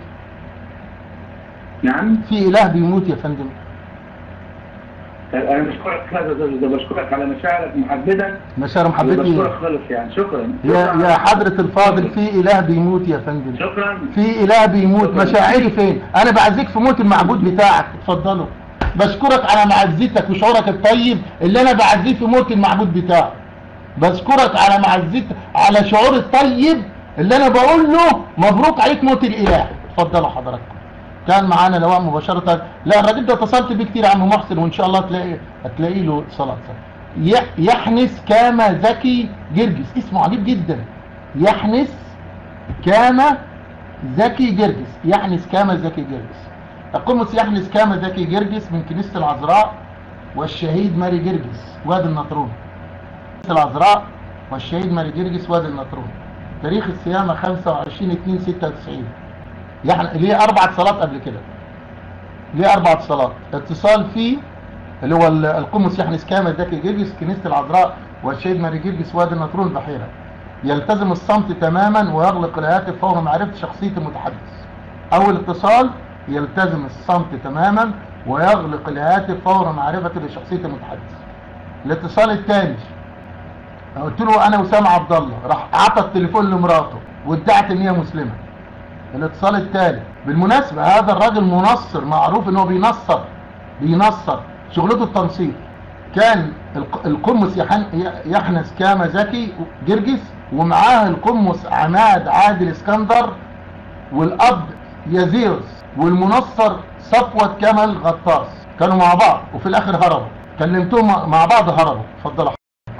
نعم في اله بيموت يا فندم طيب انا بشكرك هذا ده ده بشكرك على مشاعرك محدده مشاعر محبتي بشكرك خالص يعني شكرا يا شكراً. يا حضرة الفاضل في اله بيموت يا فندم شكرا في اله بيموت شكراً. مشاعري فين انا بعزيك في موت المعبود بتاعك اتفضلوا بشكرك على معزتك وشعورك الطيب اللي انا بعزيه في موت المعبود بتاعك بشكرك على معزتك على شعور الطيب اللي انا بقول له مبروك عليك موت الاله اتفضلوا حضراتكم كان معانا لواء مباشرة لا الراجل ده اتصلت بيه كتير يا عم محسن وان شاء الله تلاقي هتلاقي له اتصالات ي- يحنس كاما زكي جرجس اسمه عجيب جدا يحنس كاما زكي جرجس يحنس كاما زكي جرجس القمص يحنس كاما زكي جرجس من كنيسة العذراء والشهيد ماري جرجس وادي النطرون كنيسة العذراء والشهيد ماري جرجس وادي النطرون تاريخ الصيامة 25 2 96 يعني ليه أربع اتصالات قبل كده ليه أربع اتصالات اتصال فيه اللي هو ال- القمص يحنس كاما زكي جرجس كنيسة العذراء والشهيد ماري جرجس وادي النطرون البحيرة يلتزم الصمت تماما ويغلق الهاتف فور معرفة شخصية المتحدث أول اتصال يلتزم الصمت تماما ويغلق الهاتف فور معرفة لشخصية المتحدث الاتصال الثاني قلت له انا وسام عبد الله راح اعطى التليفون لمراته وادعت ان هي مسلمه الاتصال الثالث بالمناسبه هذا الراجل منصر معروف ان هو بينصر بينصر شغلته التنصير كان الق- القمص يحن- يحنس كاما زكي جرجس ومعاه القمص عماد عادل اسكندر والاب يزيوس والمنصر صفوة كمال غطاس كانوا مع بعض وفي الاخر هربوا كلمتهم مع- مع بعض هربوا اتفضل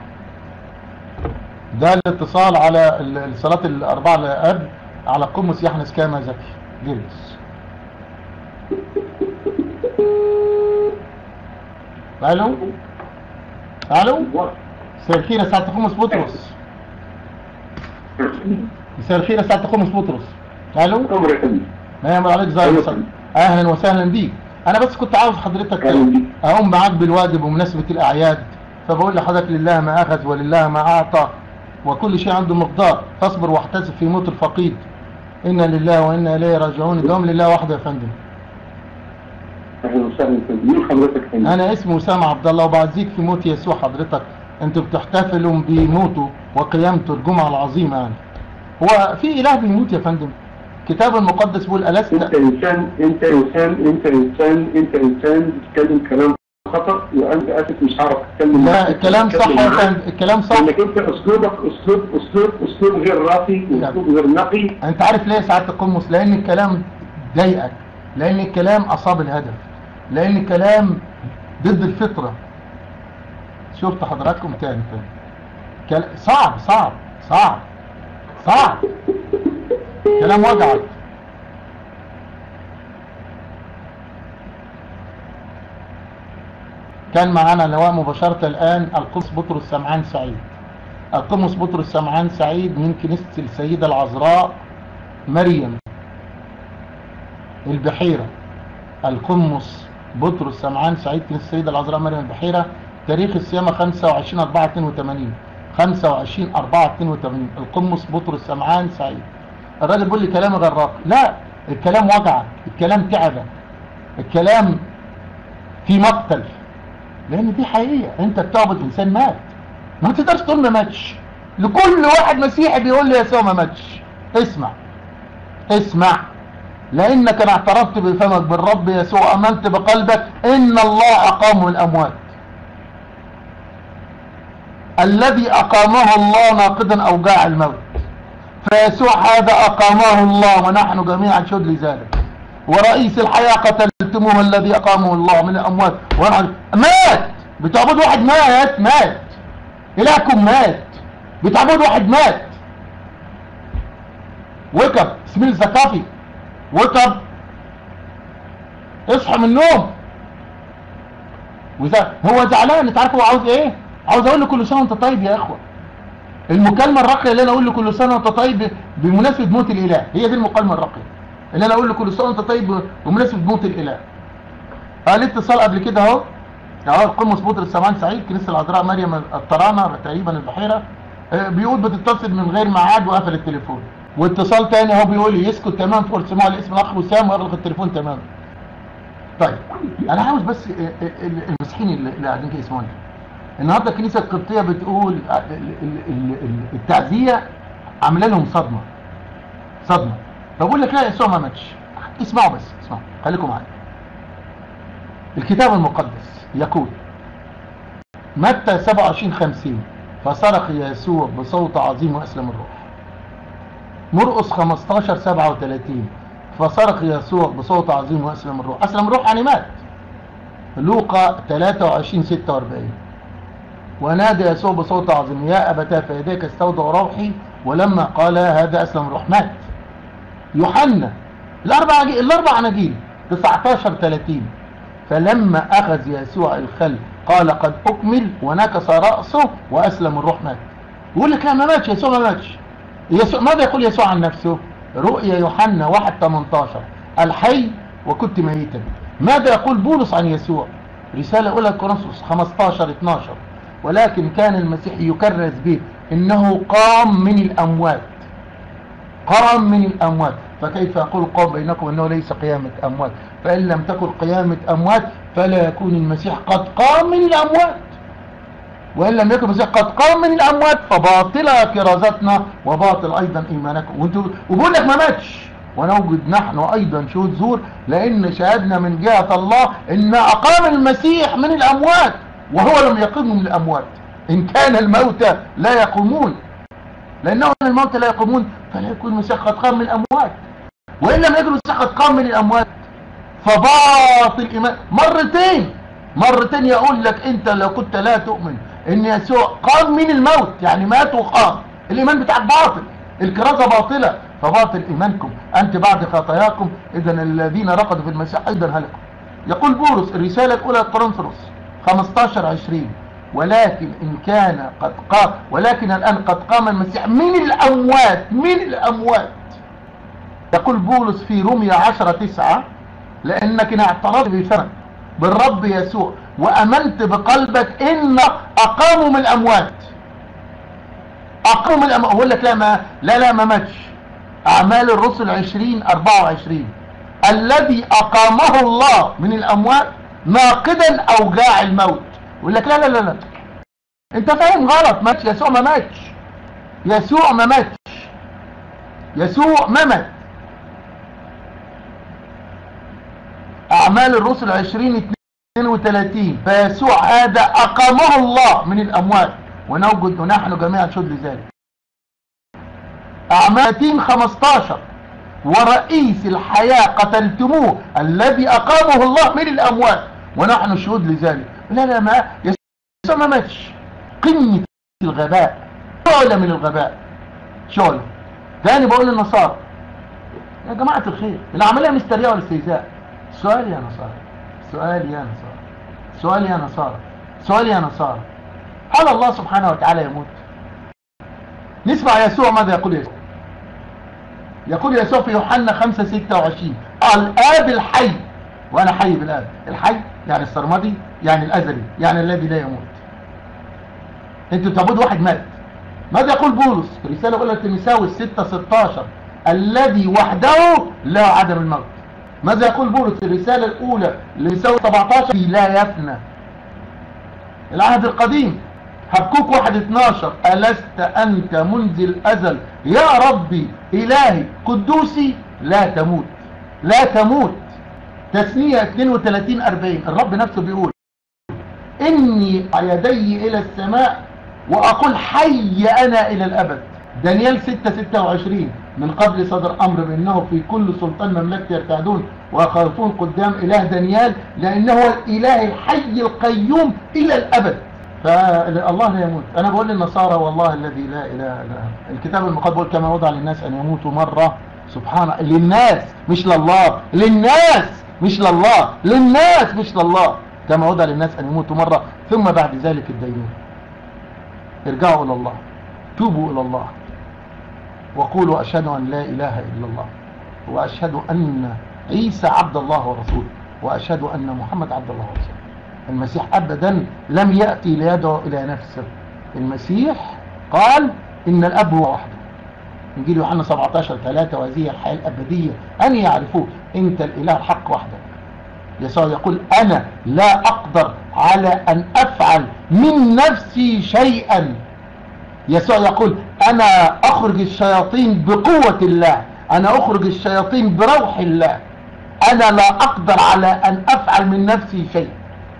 ده الاتصال على ال- الصلاة الأربعة اللي قبل على قمص يحنس كاما زكي جرجس الو الو مساء الخير يا سعادة قمص بطرس مساء الخير يا سعادة قمص بطرس الو عمر يا فندم ما يعمل عليك زي أيوة. الصلاة. اهلا وسهلا بيك انا بس كنت عاوز حضرتك أهلا بيك. اقوم معاك بالواجب بمناسبة الاعياد فبقول لحضرتك لله ما أخذ ولله ما أعطى وكل شيء عنده مقدار فاصبر واحتسب في موت الفقيد إنا لله وإنا إليه راجعون دوم لله وحده يا فندم اهلا وسهلا فيك مين حضرتك هنا؟ أنا اسمي أسامة عبد الله وبعزيك في موت يسوع حضرتك أنتوا بتحتفلوا بموته وقيامته الجمعة العظيمة يعني هو في إله بيموت يا فندم الكتاب المقدس بيقول ألست انت انسان انت انسان انت انسان انت انسان بتتكلم كلام خطا وانت اسف مش هعرف اتكلم لا معاك. الكلام صح أتكلم يا معاك. فندم الكلام صح لانك انت اسلوبك اسلوب اسلوب اسلوب غير راقي واسلوب غير نقي انت عارف ليه سعاده القمص لان الكلام ضايقك لان الكلام اصاب الهدف لان الكلام ضد الفطره شفت حضراتكم تاني تاني كل... صعب صعب صعب صعب كلام وجعك كان معانا لواء مباشرة الآن القدس بطرس سمعان سعيد القمص بطرس سمعان سعيد من كنيسة السيدة العذراء مريم البحيرة القمص بطرس سمعان سعيد كنيسة السيدة العذراء مريم البحيرة تاريخ الصيامة 25 4 82 25 4 82 القمص بطرس سمعان سعيد الراجل بيقول لي كلام غير راقي لا الكلام وجعك الكلام تعبك الكلام في مقتل لان دي حقيقة انت بتعبد انسان مات ما تقدرش تقول ما ماتش لكل واحد مسيحي بيقول لي يسوع ما ماتش اسمع اسمع لانك انا اعترفت بفمك بالرب يسوع امنت بقلبك ان الله اقامه من الاموات الذي اقامه الله ناقضا اوجاع الموت فيسوع هذا اقامه الله ونحن جميعا شهود لذلك ورئيس الحياة قتلتموه الذي أقامه الله من الأموات ونحن مات بتعبد واحد مات مات إلهكم مات بتعبد واحد مات وكب اسمه الزكافي وكب اصحى من النوم وإذا هو زعلان انت عارف هو عاوز ايه عاوز اقول له كل سنه وانت طيب يا اخوه المكالمه الراقيه اللي انا اقول له كل سنه وانت طيب بمناسبه موت الاله هي دي المكالمه الراقيه اللي انا اقول له كل سنه وانت طيب بمناسبه موت الاله قال اتصال قبل كده اهو اهو القمص بطرس سمان سعيد كنيسه العذراء مريم الطرانه تقريبا البحيره آه، بيقول بتتصل من غير ميعاد وقفل التليفون واتصال تاني اهو بيقول لي يسكت تمام فور سموع الاسم الاخ وسام ويغلق التليفون تمام طيب انا عاوز بس آه، آه، المسيحيين اللي اللي قاعدين كده يسمعوني النهارده الكنيسه القبطيه بتقول آه، ال- ال- ال- ال- التعزيه عامله لهم صدمه صدمه فبقول لك لا يسوع ما ماتش اسمعوا بس اسمعوا خليكم معايا الكتاب المقدس يقول متى 27 50 فصرخ يسوع بصوت عظيم واسلم الروح مرقس 15 37 فصرخ يسوع بصوت عظيم واسلم الروح اسلم الروح يعني مات لوقا 23 46 ونادى يسوع بصوت عظيم يا ابتاه في يديك استودع روحي ولما قال هذا اسلم الروح مات يوحنا الاربع الاربع اناجيل 19 30 فلما اخذ يسوع الخل قال قد اكمل ونكس راسه واسلم الروح مات يقول لك لا ما ماتش يسوع ما ماتش يسوع ماذا يقول يسوع عن نفسه رؤيا يوحنا 1 18 الحي وكنت ميتا ماذا يقول بولس عن يسوع رسالة أولى كورنثوس 15 12 ولكن كان المسيح يكرز به إنه قام من الأموات قام من الأموات فكيف أقول قام بينكم أنه ليس قيامة أموات فإن لم تكن قيامة أموات فلا يكون المسيح قد قام من الأموات وإن لم يكن المسيح قد قام من الأموات فباطلة كرازتنا وباطل أيضا إيمانكم وانتوا وبقول لك ما ماتش ونوجد نحن أيضا شهود زور لأن شهدنا من جهة الله إن أقام المسيح من الأموات وهو لم يقم من الأموات إن كان الموتى لا يقومون لأنه إن الموتى لا يقومون فلا يكون المسيح قد قام من الأموات وإن لم يكن المسيح قد قام من الأموات فباطل إيمان مرتين مرتين يقول لك أنت لو كنت لا تؤمن إن يسوع قام من الموت يعني مات وقام الإيمان بتاعك باطل الكرازة باطلة فباطل إيمانكم أنت بعد خطاياكم إذا الذين رقدوا في المسيح أيضا هلكوا يقول بولس الرسالة الأولى لكورنثوس 15 20 ولكن إن كان قد قام ولكن الآن قد قام المسيح من الأموات من الأموات يقول بولس في روميا 10 9 لأنك إن اعترفت بفمك بالرب يسوع وامنت بقلبك ان اقاموا من الاموات اقاموا من الاموات اقول لك لا ما لا لا ما ماتش اعمال الرسل 20 24 الذي اقامه الله من الاموات ناقدا اوجاع الموت يقول لك لا لا لا لا انت فاهم غلط ماتش يسوع ما ماتش يسوع ما ماتش يسوع ما مات اعمال الرسل 20 32 فيسوع هذا اقامه الله من الاموات ونوجد ونحن جميعا شهود لذلك اعمال 30 15 ورئيس الحياة قتلتموه الذي اقامه الله من الاموات ونحن شهود لذلك لا لا ما يسوع ما ماتش قمة الغباء شعلة من الغباء شعلة تاني بقول للنصارى يا جماعة الخير العملية مسترية ولا استهزاء سؤال يا نصارى سؤال يا نصارى سؤال يا نصارى سؤال يا نصارى هل الله سبحانه وتعالى يموت نسمع يسوع ماذا يقول يسوع يقول يسوع في يوحنا 5 26 الآب الحي وأنا حي بالآب الحي يعني السرمدي يعني الأزلي يعني الذي لا يموت انتوا بتعبدوا واحد مات ماذا يقول بولس في رسالة أولى تيموثاوس 6 16 الذي وحده لا عدم الموت ماذا يقول بولس في الرسالة الأولى لتيموثاوس 17 لا يفنى العهد القديم حبكوك واحد 12 ألست أنت منذ الأزل يا ربي إلهي قدوسي لا تموت لا تموت تسنية 32 40 الرب نفسه بيقول إني يدي إلى السماء وأقول حي أنا إلى الأبد دانيال 6 26 من قبل صدر أمر بأنه في كل سلطان مملكة يرتعدون ويخافون قدام إله دانيال لأنه هو الإله الحي القيوم إلى الأبد فالله لا يموت أنا بقول للنصارى والله الذي لا إله إلا هو الكتاب المقدس بيقول كما وضع للناس أن يموتوا مرة سبحان للناس مش لله للناس مش لله للناس مش لله كما وضع للناس أن يموتوا مرة ثم بعد ذلك الدينون ارجعوا إلى الله توبوا إلى الله وقولوا أشهد أن لا إله إلا الله وأشهد أن عيسى عبد الله ورسوله وأشهد أن محمد عبد الله ورسوله المسيح أبدا لم يأتي ليدعو إلى نفسه المسيح قال إن الأب هو وحده إنجيل يوحنا 17 3 وهذه الحياة الأبدية أن يعرفوه أنت الإله الحق وحدك يسوع يقول أنا لا أقدر على أن أفعل من نفسي شيئا يسوع يقول أنا أخرج الشياطين بقوة الله أنا أخرج الشياطين بروح الله أنا لا أقدر على أن أفعل من نفسي شيء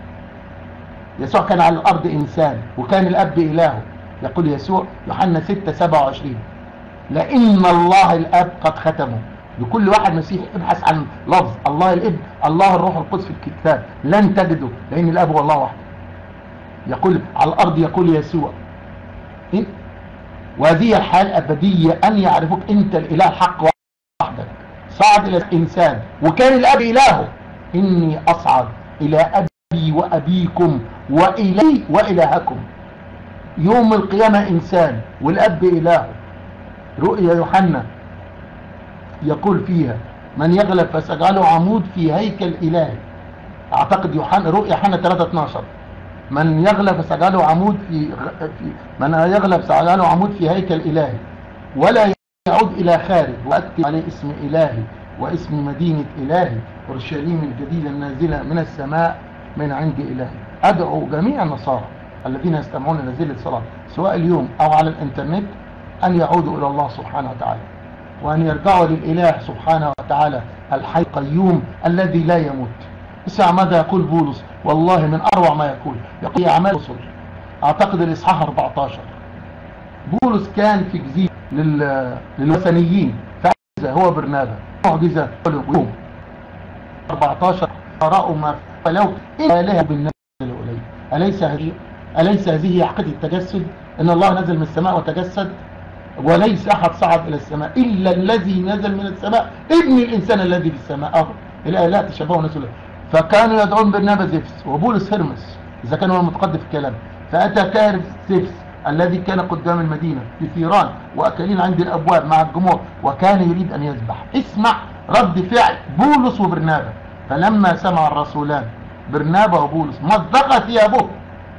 يسوع كان على الأرض إنسان وكان الأب إلهه يقول يسوع يوحنا 6 27 لأن الله الأب قد ختمه لكل واحد مسيحي ابحث عن لفظ الله الابن الله الروح القدس في الكتاب لن تجده لأن الأب هو الله وحده يقول على الأرض يقول يسوع إيه؟ وهذه الحياة الأبدية أن يعرفوك أنت الإله الحق وحدك صعد إلى الإنسان وكان الأب إلهه إني أصعد إلى أبي وأبيكم وإلي وإلهكم يوم القيامة إنسان والأب إلهه رؤيا يوحنا يقول فيها من يغلب فسجعله عمود في هيكل إلهي أعتقد يوحنا رؤيا يوحنا 3 12 من يغلب فسجعله عمود في, في من يغلب سجعله عمود في هيكل إلهي ولا يعود إلى خارج وأكتب عليه اسم إلهي واسم مدينة إلهي أورشليم الجديدة النازلة من السماء من عند إلهي أدعو جميع النصارى الذين يستمعون إلى هذه الصلاة سواء اليوم أو على الإنترنت أن يعودوا إلى الله سبحانه وتعالى وأن يرجعوا للإله سبحانه وتعالى الحي القيوم الذي لا يموت اسمع ماذا يقول بولس والله من أروع ما يقول يقول أعمال رسل أعتقد الإصحاح 14 بولس كان في جزيرة لل... للوثنيين فعزة هو برنابا معجزة يوم 14 رأوا ما فلو إله بالنسبة الإليه أليس هذه أليس هذه حقيقة التجسد إن الله نزل من السماء وتجسد وليس أحد صعد إلى السماء إلا الذي نزل من السماء ابن الإنسان الذي في السماء أهو الآية لا تشبهوا نسوا فكانوا يدعون برنابا زفس وبولس هرمس إذا كان هو المتقدم في الكلام فأتى كارف زفس الذي كان قدام المدينة في ثيران وأكلين عند الأبواب مع الجمهور وكان يريد أن يذبح اسمع رد فعل بولس وبرنابا فلما سمع الرسولان برنابا وبولس مزق ثيابه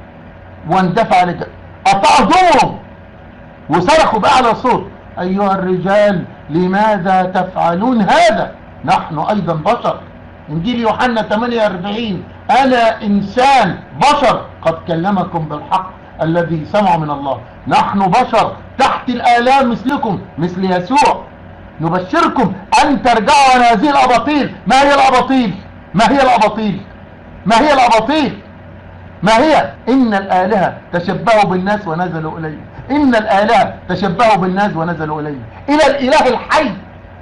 واندفع لك قطعتهم وصرخوا بأعلى صوت أيها الرجال لماذا تفعلون هذا نحن أيضا بشر إنجيل يوحنا 48 أنا إنسان بشر قد كلمكم بالحق الذي سمع من الله نحن بشر تحت الآلام مثلكم مثل يسوع نبشركم أن ترجعوا عن هذه الأباطيل ما هي الأباطيل ما هي الأباطيل ما هي الأباطيل ما هي إن الآلهة تشبهوا بالناس ونزلوا إليهم إن الآلهة تشبهوا بالناس ونزلوا إليهم إلى الإله الحي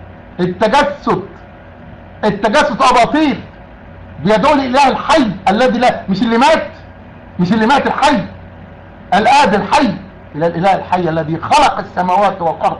التجسد التجسد أباطيل بيدعو للإله الحي الذي لا مش اللي مات مش اللي مات الحي الآب الحي إلى الإله الحي الذي خلق السماوات والأرض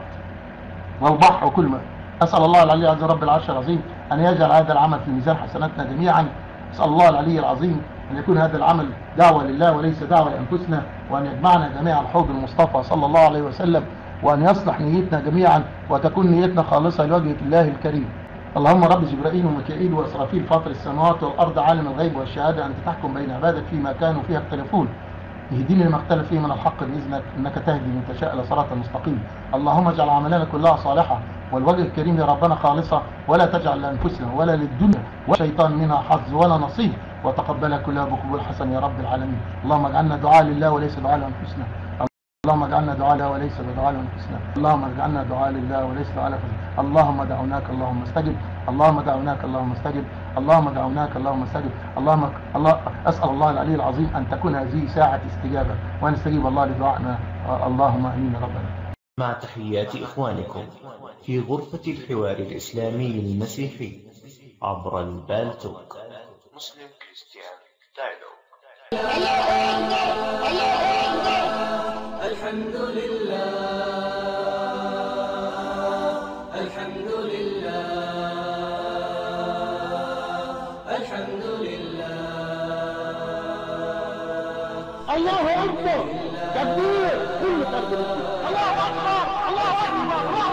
والبحر وكل ما أسأل الله العلي عز رب العرش العظيم أن يجعل هذا العمل في ميزان حسناتنا جميعا أسأل الله العلي العظيم أن يكون هذا العمل دعوة لله وليس دعوة لأنفسنا وأن يجمعنا جميعا على حوض المصطفى صلى الله عليه وسلم وأن يصلح نيتنا جميعا وتكون نيتنا خالصة لوجه الله الكريم اللهم رب جبرائيل وميكائيل وإسرافيل فاطر السماوات والأرض عالم الغيب والشهادة أنت تحكم بين عبادك فيما كانوا فيها يختلفون اهدني لما اختلف فيه من الحق بإذنك إنك تهدي من تشاء إلى صراط مستقيم اللهم اجعل عملنا كلها صالحة والوجه الكريم يا ربنا خالصة ولا تجعل لأنفسنا ولا للدنيا والشيطان منها حظ ولا نصيب وتقبلها كلها بقبول حسن يا رب العالمين اللهم اجعلنا دعاء لله وليس دعاء لأنفسنا اللهم اجعلنا دعاء لله وليس دعاء لأنفسنا اللهم اجعلنا دعاء لله وليس دعاء لأنفسنا اللهم دعوناك اللهم استجب اللهم دعوناك اللهم استجب اللهم دعوناك اللهم استجب اللهم الله أسأل الله العلي العظيم أن تكون هذه ساعة استجابة وأن يستجيب الله لدعائنا اللهم أمين يا ربنا مع تحيات إخوانكم في غرفة الحوار الإسلامي المسيحي عبر البالتوك مسلم كريستيان دايلوج الحمد لله الحمد لله الحمد لله الله أكبر تكبير كل فرد الله أكبر الله أكبر الله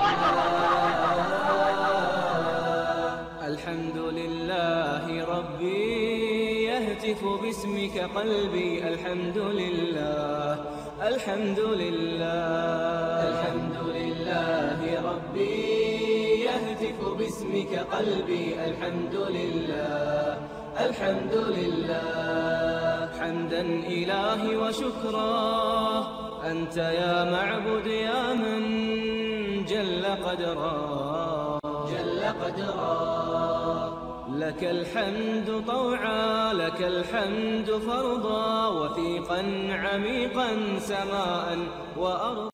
الحمد لله ربي يهتف باسمك قلبي الحمد لله الحمد لله الحمد لله ربي يهتف باسمك قلبي الحمد لله الحمد لله حمدا إلهي وشكرا أنت يا معبد يا من جل قدرا جل قدرا لك الحمد طوعا لك الحمد فرضا وثيقا عميقا سماء وأرضا